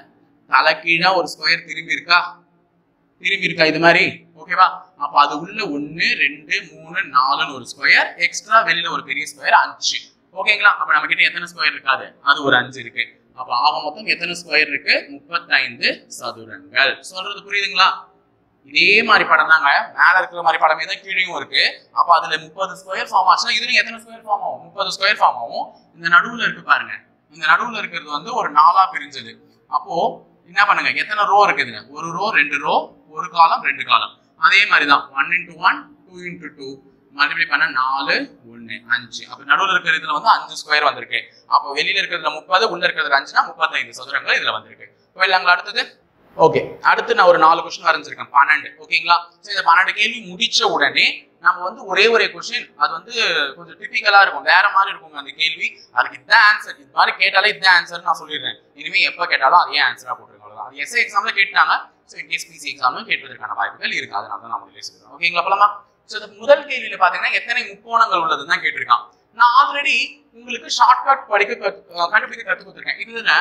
தலைக்கீழா ஒரு ஸ்கொயர் திரும்பி இருக்கா திரும்பி இருக்கா இது மாதிரி ஓகேவா அப்ப அது உள்ள ஒன்னு ரெண்டு மூணு நாலுன்னு ஒரு ஸ்கொயர் எக்ஸ்ட்ரா வெளியில ஒரு பெரிய ஸ்கொயர் அஞ்சு ஓகேங்களா அப்ப நம்ம கிட்ட எத்தனை ஸ்கொயர் இருக்காது அது ஒரு அஞ்சு இருக்கு அப்ப ஆக மொத்தம் எத்தனை ஸ்கொயர் இருக்கு முப்பத்தைந்து சதுரங்கள் சொல்றது புரியுதுங்களா இதே மாதிரி படம் தாங்க மேல இருக்கிற மாதிரி படமே தான் கீழேயும் இருக்கு அப்ப அதுல முப்பது ஸ்கொயர் ஃபார்ம் ஆச்சுன்னா இதுலயும் எத்தனை ஸ்கொயர் ஃபார்ம் ஆகும் முப்பது ஸ்கொயர் ஃபார்ம் ஆகும் இந்த நடுவுல இருக்கு பாருங்க இந்த நடுவுல இருக்கிறது வந்து ஒரு நாலா பிரிஞ்சது அப்போ என்ன பண்ணுங்க எத்தனை ரோ இருக்குதுங்க ஒரு ரோ ரெண்டு ரோ ஒரு காலம் ரெண்டு காலம் அதே மாதிரி தான் one into one two into two multiply பண்ண நாலு ஒன்னு அஞ்சு அப்ப நடுவுல இருக்கிற இதுல வந்து அஞ்சு ஸ்கொயர் வந்திருக்கு அப்போ வெளியில இருக்கிறதுல முப்பது உள்ள இருக்கிறதுல அஞ்சுனா முப்பத்தைந்து சதுரங்கள் இதுல வந்திருக்கு போயிடலாங்களா அடுத்தது ஓகே அடுத்து நான் ஒரு நாலு கொஸ்டின் வரைஞ்சிருக்கேன் பன்னெண்டு ஓகேங்களா ஸோ இந்த பன்னெண்டு கேள்வி முடிச்ச உடனே நம்ம வந்து ஒரே ஒரே கொஸ்டின் அது வந்து கொஞ்சம் டிபிக்கலா இருக்கும் வேற மாதிரி இருக்குங்க அந்த கேள்வி அதுக்கு இதுதான் ஆன்சர் இது மாதிரி கேட்டாலே இதுதான் ஆன்சர் நான் சொல்லிடுறேன் இனிமே எப்ப கேட்டாலும் அதே ஆன்சரா போட்டுருங்க அவ்வளவுதான் அது எஸ்ஐ எக்ஸாம்ல கேட்டாங்க ஸோ இன்கேஸ் பிசி எக்ஸாம்லும் கேட்பதற்கான வாய்ப்புகள் இருக்கு அதனால தான் நான் முதல்ல சொல்றேன் ஓகேங்களா போலாமா ஸோ இந்த முதல் கேள்வியில பாத்தீங்கன்னா எத்தனை முக்கோணங்கள் உள்ளதுன்னு தான் கேட்டிருக்கான் நான் ஆல்ரெடி உங்களுக்கு ஷார்ட்கட் படிக்க கத்து- அஹ் கண்டுபிடிக்க கத்து கொடுத்துருக்கேன் இதுல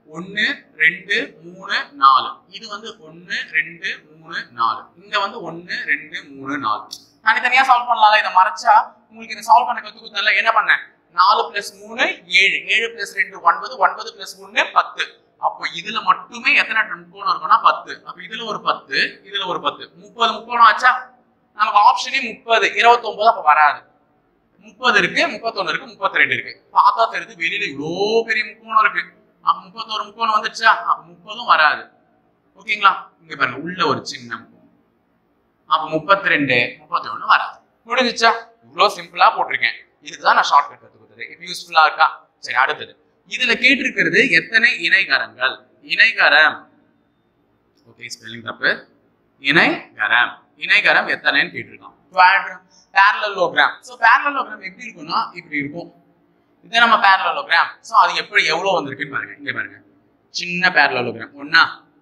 ஒன்னு ரெண்டு மூணு நாலு இது வந்து ஒன்னு ரெண்டு மூணு நாலு இங்க வந்து ஒன்னு ரெண்டு மூணு நாலு தனித்தனியா சால்வ் பண்ணலாம்ல இதை மறைச்சா உங்களுக்கு இதை சால்வ் பண்ண கத்து கொடுத்தல என்ன பண்ணேன் நாலு பிளஸ் மூணு ஏழு ஏழு பிளஸ் ரெண்டு ஒன்பது ஒன்பது பிளஸ் ஒன்னு பத்து அப்போ இதுல மட்டுமே எத்தனை முக்கோணம் இருக்கும்னா பத்து அப்ப இதுல ஒரு பத்து இதுல ஒரு பத்து முப்பது முக்கோணம் ஆச்சா நமக்கு ஆப்ஷனே முப்பது இருபத்தி ஒன்பது அப்ப வராது முப்பது இருக்கு முப்பத்தொன்னு இருக்கு முப்பத்தி ரெண்டு இருக்கு பார்த்தா தெரியுது வெளியில இவ்வளோ பெரிய முக்கோணம் இருக்கு அப்ப முப்பத்தோரு முக்கோணம் வந்துச்சா அப்ப முப்பதும் வராது ஓகேங்களா இங்க பாருங்க உள்ள ஒரு சின்ன முக்கோணம் அப்ப முப்பத்தி ரெண்டு முப்பத்தி ஒண்ணு வராது முடிஞ்சுச்சா இவ்வளவு சிம்பிளா போட்டிருக்கேன் இதுதான் நான் ஷார்ட் கட் கத்து கொடுத்தது இப்ப யூஸ்ஃபுல்லா இருக்கா சரி அடுத்தது இதுல கேட்டிருக்கிறது எத்தனை இணைகரங்கள் இணைகரம் ஓகே ஸ்பெல்லிங் தப்பு இணைகரம் இணைகரம் எத்தனைன்னு கேட்டிருக்கான் பேரலோகிராம் ஸோ பேரலோகிராம் எப்படி இருக்கும்னா இப்படி இருக்கும் இது நம்ம பேரலோகிராம் ஸோ அது எப்படி எவ்வளவு வந்திருக்குன்னு பாருங்க இங்க பாருங்க சின்ன பேரலோகிராம் ஒண்ணா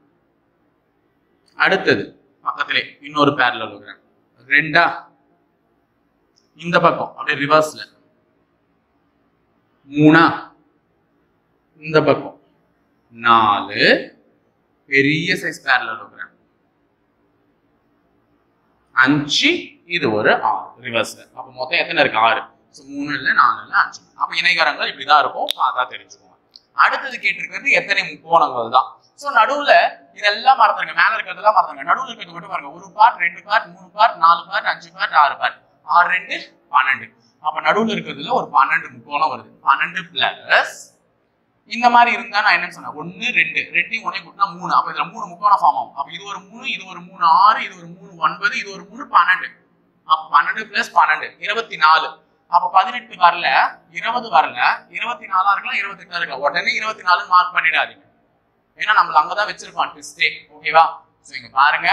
அடுத்தது பக்கத்திலே இன்னொரு பேரலோகிராம் ரெண்டா இந்த பக்கம் அப்படியே ரிவர்ஸ்ல மூணா இந்த பக்கம் நாலு பெரிய சைஸ் பேரலோகிராம் அஞ்சு இது ஒரு ஆறு ரிவர்ஸ்ல அப்ப மொத்தம் எத்தனை இருக்கு ஆறு ஸோ மூணு இல்ல நாலு இல்ல அஞ்சு அப்ப இணைகரங்கள் இப்படிதான் இருக்கும் பார்த்தா தெரிஞ்சுக்கோங்க அடுத்தது கேட்டிருக்கிறது எத்தனை முக்கோணங்கள் தான் ஸோ நடுவுல இதெல்லாம் மறந்துருங்க மேல இருக்கிறதெல்லாம் மறந்துருங்க நடுவுல இருக்கிறது மட்டும் பாருங்க ஒரு பார்ட் ரெண்டு பார்ட் மூணு பார்ட் நாலு பார்ட் அஞ்சு பார்ட் ஆறு பார்ட் ஆறு ரெண்டு பன்னெண்டு அப்ப நடுவுல இருக்கிறதுல ஒரு பன்னெண்டு முக்கோணம் வருது பன்னெண்டு பிளஸ் இந்த மாதிரி இருந்தா நான் என்ன சொன்னேன் ஒன்னு ரெண்டு ரெண்டையும் ஒன்னே கூட்டினா மூணு அப்ப இதுல மூணு முக்கோணம் ஃபார்ம் ஆகும் அப்ப இது ஒரு மூணு இது ஒரு மூணு ஆறு இது ஒரு மூணு ஒன்பது இது ஒரு மூணு பன்னெண்டு அப்ப பன்னெண்டு பிளஸ் பன்னெண்டு இருபத்தி நாலு அப்ப பதினெட்டு வரல இருபது வரல இருபத்தி நாலா இருக்கலாம் இருபத்தி எட்டா இருக்கலாம் உடனே இருபத்தி நாலு மார்க் பண்ணிடாதீங்க ஏன்னா நம்மள அங்கதான் வச்சிருப்பான் ட்விஸ்டே ஓகேவா சோ இங்க பாருங்க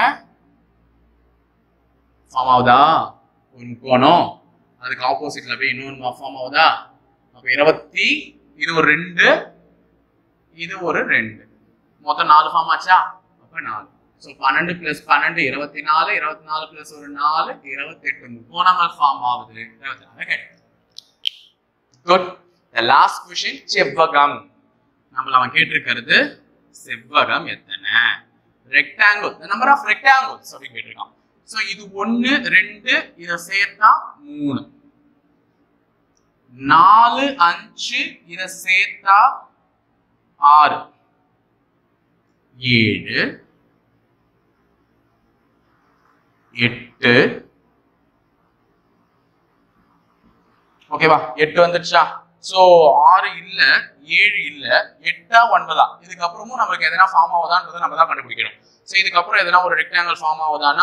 ஃபார்ம் ஆகுதா ஒரு முக்கோணம் அதுக்கு ஆப்போசிட்ல போய் இன்னொரு ஃபார்ம் ஆகுதா அப்ப இருபத்தி இது ஒரு ரெண்டு இது ஒரு ரெண்டு மொத்தம் நாலு ஃபார்ம் ஆச்சா அப்ப நாலு ஸோ பன்னெண்டு பிளஸ் பன்னெண்டு இருபத்தி நாலு இருபத்தி நாலு பிளஸ் ஒரு நாலு இருபத்தி எட்டு முக்கோணங்கள் ஃபார்ம் ஆகுது இருபத்தி நாலு கிடைக்கும் குட் த லாஸ்ட் கொஷின் செவ்வகம் நம்மள அவன் கேட்டிருக்கிறது செவ்வகம் எத்தனை rectangle the number of rectangles அப்படின்னு கேட்டிருக்கான் ஸோ இது ஒன்னு ரெண்டு இதை சேர்த்தா மூணு நாலு அஞ்சு இதை சேர்த்தா ஆறு ஏழு எட்டு ஓகேவா எட்டு வந்துடுச்சா சோ ஆறு இல்ல ஏழு இல்ல எட்டா ஒன்பதா இதுக்கப்புறமும் நமக்கு எதனா ஃபார்ம் ஆகுதான்றதை நம்ம தான் கண்டுபிடிக்கணும் சோ இதுக்கப்புறம் எதனா ஒரு ரெக்டாங்கிள் ஃபார்ம் ஆகுதானா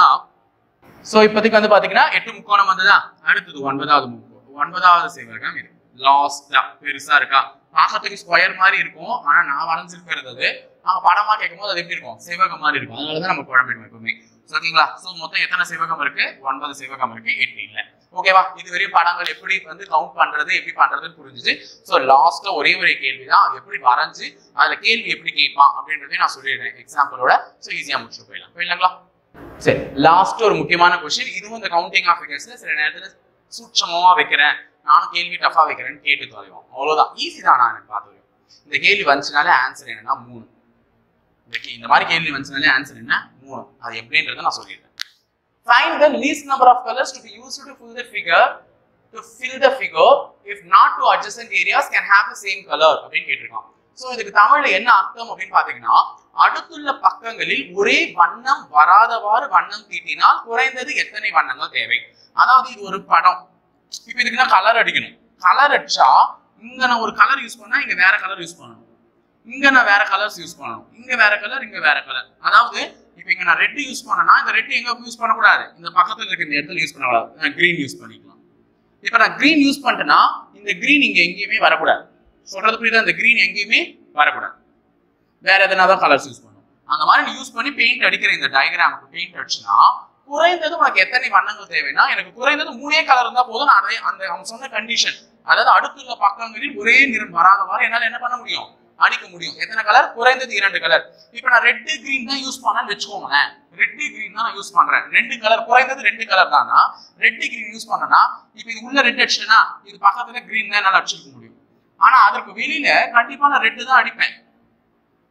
சோ இப்போதைக்கு வந்து பாத்தீங்கன்னா எட்டு முக்கோணம் வந்ததா அடுத்தது ஒன்பதாவது முக்கோணம் ஒன்பதாவது செவ்வகம் இது லாஸ்டா பெருசா இருக்கா பார்க்கறதுக்கு ஸ்கொயர் மாதிரி இருக்கும் ஆனா நான் வரைஞ்சிருக்கிறது அது நாம படமா கேட்கும்போது அது எப்படி இருக்கும் செவ்வகம் மாதிரி இருக்கும் அதனாலதான் நம்ம குழம்பிடுவோம் எப்பவுமே ஓகேங்களா சோ மொத்தம் எத்தனை செவ்வகம் இருக்கு ஒன்பது செவ்வகம் இருக்கு எட்டு இல்ல ஓகேவா இதுவரையும் படங்கள் எப்படி வந்து கவுண்ட் பண்றது எப்படி பண்றதுன்னு புரிஞ்சுச்சு சோ லாஸ்ட்ல ஒரே ஒரு கேள்விதான் அது எப்படி வரைஞ்சு அதுல கேள்வி எப்படி கேட்பான் அப்படின்றதையும் நான் சொல்லிடுறேன் எக்ஸாம்பிளோட சோ ஈஸியா முடிச்சு போயிடலாம் போயிடலாங்களா சரி லாஸ்ட் ஒரு முக்கியமான கொஸ்டின் இதுவும் இந்த கவுண்டிங் ஆஃப் ஃபிகர்ஸ்ல சில நேரத்துல சூட்சமமா வைக்கிறேன் நானும் கேள்வி டஃபா வைக்கிறேன்னு கேட்டு தொலைவோம் அவ்வளவுதான் ஈஸி தான் நான் எனக்கு பார்த்து இந்த கேள்வி வந்துச்சுனாலே ஆன்சர் என்னன்னா மூணு இந்த கே- இந்த மாதிரி கேள்வி வந்துச்சுனாலே ஆன்சர் என்ன மூணு அது எப்படின்றத நான் சொல்லிடுறேன் find the least number of colors to be used to fill the figure to fill the figure if not two adjacent areas can have the same color அப்படின்னு கேட்டிருக்கான் சோ இதுக்கு தமிழ்ல என்ன அர்த்தம் அப்படின்னு பாத்தீங்கன்னா அடுத்துள்ள பக்கங்களில் ஒரே வண்ணம் வராதவாறு வண்ணம் தீட்டினால் குறைந்தது எத்தனை வண்ணங்கள் தேவை அதாவது இது ஒரு படம் இப்ப இதுக்கு நான் கலர் அடிக்கணும் கலர் அடிச்சா இங்க நான் ஒரு கலர் யூஸ் பண்ணா இங்க வேற கலர் யூஸ் பண்ணணும் இங்க நான் வேற கலர்ஸ் யூஸ் பண்ணணும் இங்க வேற கலர் இங்க வேற கலர் அதாவது இப்போ இங்க நான் ரெட் யூஸ் பண்ணனா இந்த ரெட் எங்க யூஸ் பண்ணக்கூடாது இந்த பக்கத்துல இருக்க இந்த இடத்துல யூஸ் பண்ணக்கூடாது நான் கிரீன் யூஸ் பண்ணிக்கலாம் இப்போ நான் கிரீன் யூஸ் பண்ணிட்டேன்னா இந்த கிரீன் இங்க எங்கேயுமே வரக்கூடாது சொல்றது புரியுதா இந்த கிரீன் எங்கேயுமே வரக்கூடாது வேற எதனா தான் கலர்ஸ் யூஸ் பண்ணணும் அந்த மாதிரி நீ யூஸ் பண்ணி பெயிண்ட் அடிக்கிற இந்த டயக்ராமுக்கு பெயிண்ட் அடிச்சுனா குறைந்தது உனக்கு எத்தனை வண்ணங்கள் தேவைன்னா எனக்கு குறைந்தது மூணே கலர் இருந்தா போதும் நான் அதே அந்த அவன் சொன்ன கண்டிஷன் அதாவது அடுத்துள்ள பக்கங்களில் ஒரே நிறம் வராதவாறு என்னால என்ன பண்ண முடியும் அடிக்க முடியும் எத்தனை கலர் குறைந்தது இரண்டு கலர் இப்போ நான் ரெட் கிரீன் தான் யூஸ் பண்ணேன்னு வச்சுக்கோங்களேன் ரெட் கிரீன் தான் நான் யூஸ் பண்றேன் ரெண்டு கலர் குறைந்தது ரெண்டு கலர் தானா ரெட் கிரீன் யூஸ் பண்ணனா இப்போ இது உள்ள ரெட் அடிச்சுன்னா இது பக்கத்துல கிரீன் தான் என்னால அடிச்சிருக்க முடியும் ஆனா அதற்கு வெளியில கண்டிப்பா நான் ரெட் தான் அடிப்பேன்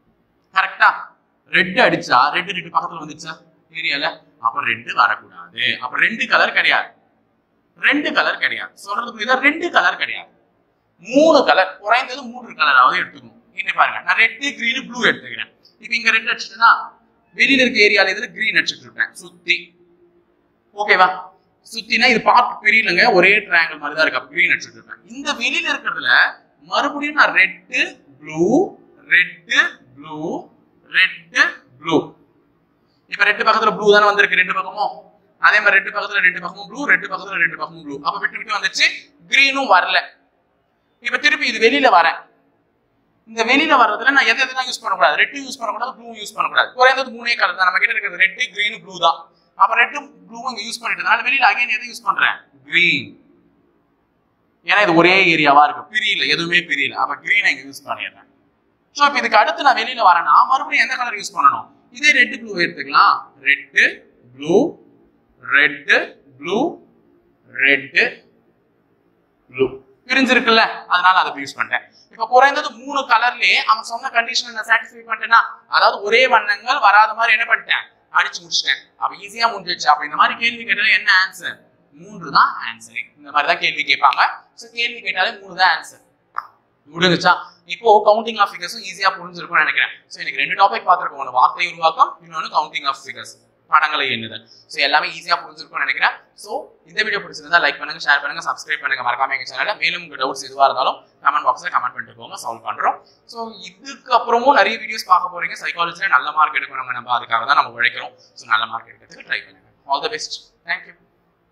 கரெக்டா ரெட் அடிச்சா ரெட் ரெண்டு பக்கத்துல வந்துச்சா ஏரியால அப்ப ரெண்டு வரக்கூடாது அப்ப ரெண்டு கலர் கிடையாது ரெண்டு கலர் கிடையாது சொல்றது புரியுதா ரெண்டு கலர் கிடையாது மூணு கலர் குறைந்தது மூன்று கலராவது எடுத்துக்கணும் இங்க பாருங்க நான் ரெட்டு கிரீனு ப்ளூ எடுத்துக்கிறேன் இப்ப இங்க ரெட் அடிச்சுட்டேன்னா வெளியில இருக்க ஏரியால இதுல கிரீன் அடிச்சுட்டு இருப்பேன் சுத்தி ஓகேவா சுத்தினா இது பார்க்க தெரியலங்க ஒரே ட்ரையாங்கிள் மாதிரி தான் இருக்கு அப்ப கிரீன் அடிச்சுட்டு இருப்பேன் இந்த வெளியில இருக்கிறதுல மறுபடியும் நான் red blue red blue red blue இப்ப ரெண்டு பக்கத்துல ப்ளூ தானே வந்திருக்கு ரெண்டு பக்கமும் அதே மாதிரி ரெண்டு பக்கத்துல ரெண்டு பக்கமும் ப்ளூ ரெண்டு பக்கத்துல ரெண்டு பக்கமும் ப்ளூ அப்ப விட்டு விட்டு வந்துச்சு கிரீனும் வரல இப்ப திருப்பி இது வெளியில வரேன் இந்த வெளியில வர்றதுல நான் எதை எதெல்லாம் யூஸ் பண்ணக்கூடாது ரெட்டு யூஸ் பண்ணக்கூடாது ப்ளூ யூஸ் பண்ணக்கூடாது குறைந்தது மூணே கலர் தான் நம்ம கிட்ட இருக்கிறது ரெட்டு கிரீன் ப்ளூ தான் அப்ப ரெட்டு ப்ளூ இங்க யூஸ் பண்ணிட்டதுனால வெளியில அகைன் எதை யூஸ் பண்றேன் கிரீன் ஏன்னா இது ஒரே ஏரியாவா இருக்கு பிரியல எதுவுமே பிரியல அப்ப கிரீனை இங்க யூஸ் பண்ணிடுறேன் ஸோ இப்போ இதுக்கு அடுத்து நான் வெளியில வரேன்னா மறுபடியும் எந்த கலர் யூஸ் பண்ணணும் இதே ரெட்டு ப்ளூ எடுத்துக்கலாம் red blue red blue red blue பிரிஞ்சிருக்குல்ல அதனால அதை யூஸ் பண்ணிட்டேன் இப்ப குறைந்தது மூணு கலர்லயே அவன் சொன்ன கண்டிஷன் நான் சாட்டிஸ்ஃபை பண்ணிட்டேன்னா அதாவது ஒரே வண்ணங்கள் வராத மாதிரி என்ன பண்ணிட்டேன் அடிச்சு முடிச்சிட்டேன் அப்ப ஈஸியா முடிஞ்சிருச்சு அப்ப இந்த மாதிரி கேள்வி கேட்டா என்ன ஆன்சர் மூன்று தான் ஆன்சர் இந்த மாதிரி தான் கேள்வி கேட்பாங்க ஸோ கேள்வி கேட்டாலே மூணு தான் ஆன்சர் முடிஞ்சுச்சா இப்போ கவுண்டிங் ஆஃப் ஃபிகர்ஸும் ஈஸியா புரிஞ்சிருக்கும்னு நினைக்கிறேன் ஸோ எனக்கு ரெண்டு டாபிக் பார்த்துருக்கோம் ஒன்று வார்த்தை உருவாக்கம் இன்னொன்று கவுண்டிங் ஆஃப் ஃபிகர்ஸ் படங்களை எண்ணுதல் ஸோ எல்லாமே ஈஸியா புரிஞ்சிருக்கும்னு நினைக்கிறேன் ஸோ இந்த வீடியோ பிடிச்சிருந்தா லைக் பண்ணுங்க ஷேர் பண்ணுங்க சப்ஸ்கிரைப் பண்ணுங்க மறக்காம எங்க சேனல்ல மேலும் உங்க டவுட்ஸ் எதுவாக இருந்தாலும் கமெண்ட் பாக்ஸ்ல கமெண்ட் பண்ணிட்டு போங்க சால்வ் பண்றோம் ஸோ இதுக்கு அப்புறமும் நிறைய வீடியோஸ் பார்க்க போறீங்க சைக்காலஜில நல்ல மார்க் எடுக்கணும் நம்ம அதுக்காக தான் நம்ம உழைக்கிறோம் ஸோ நல்ல மார்க் எடுக்கிறதுக்கு ட்ரை பண்ணுங்க ஆல் த பெஸ்ட் தேங்க்யூ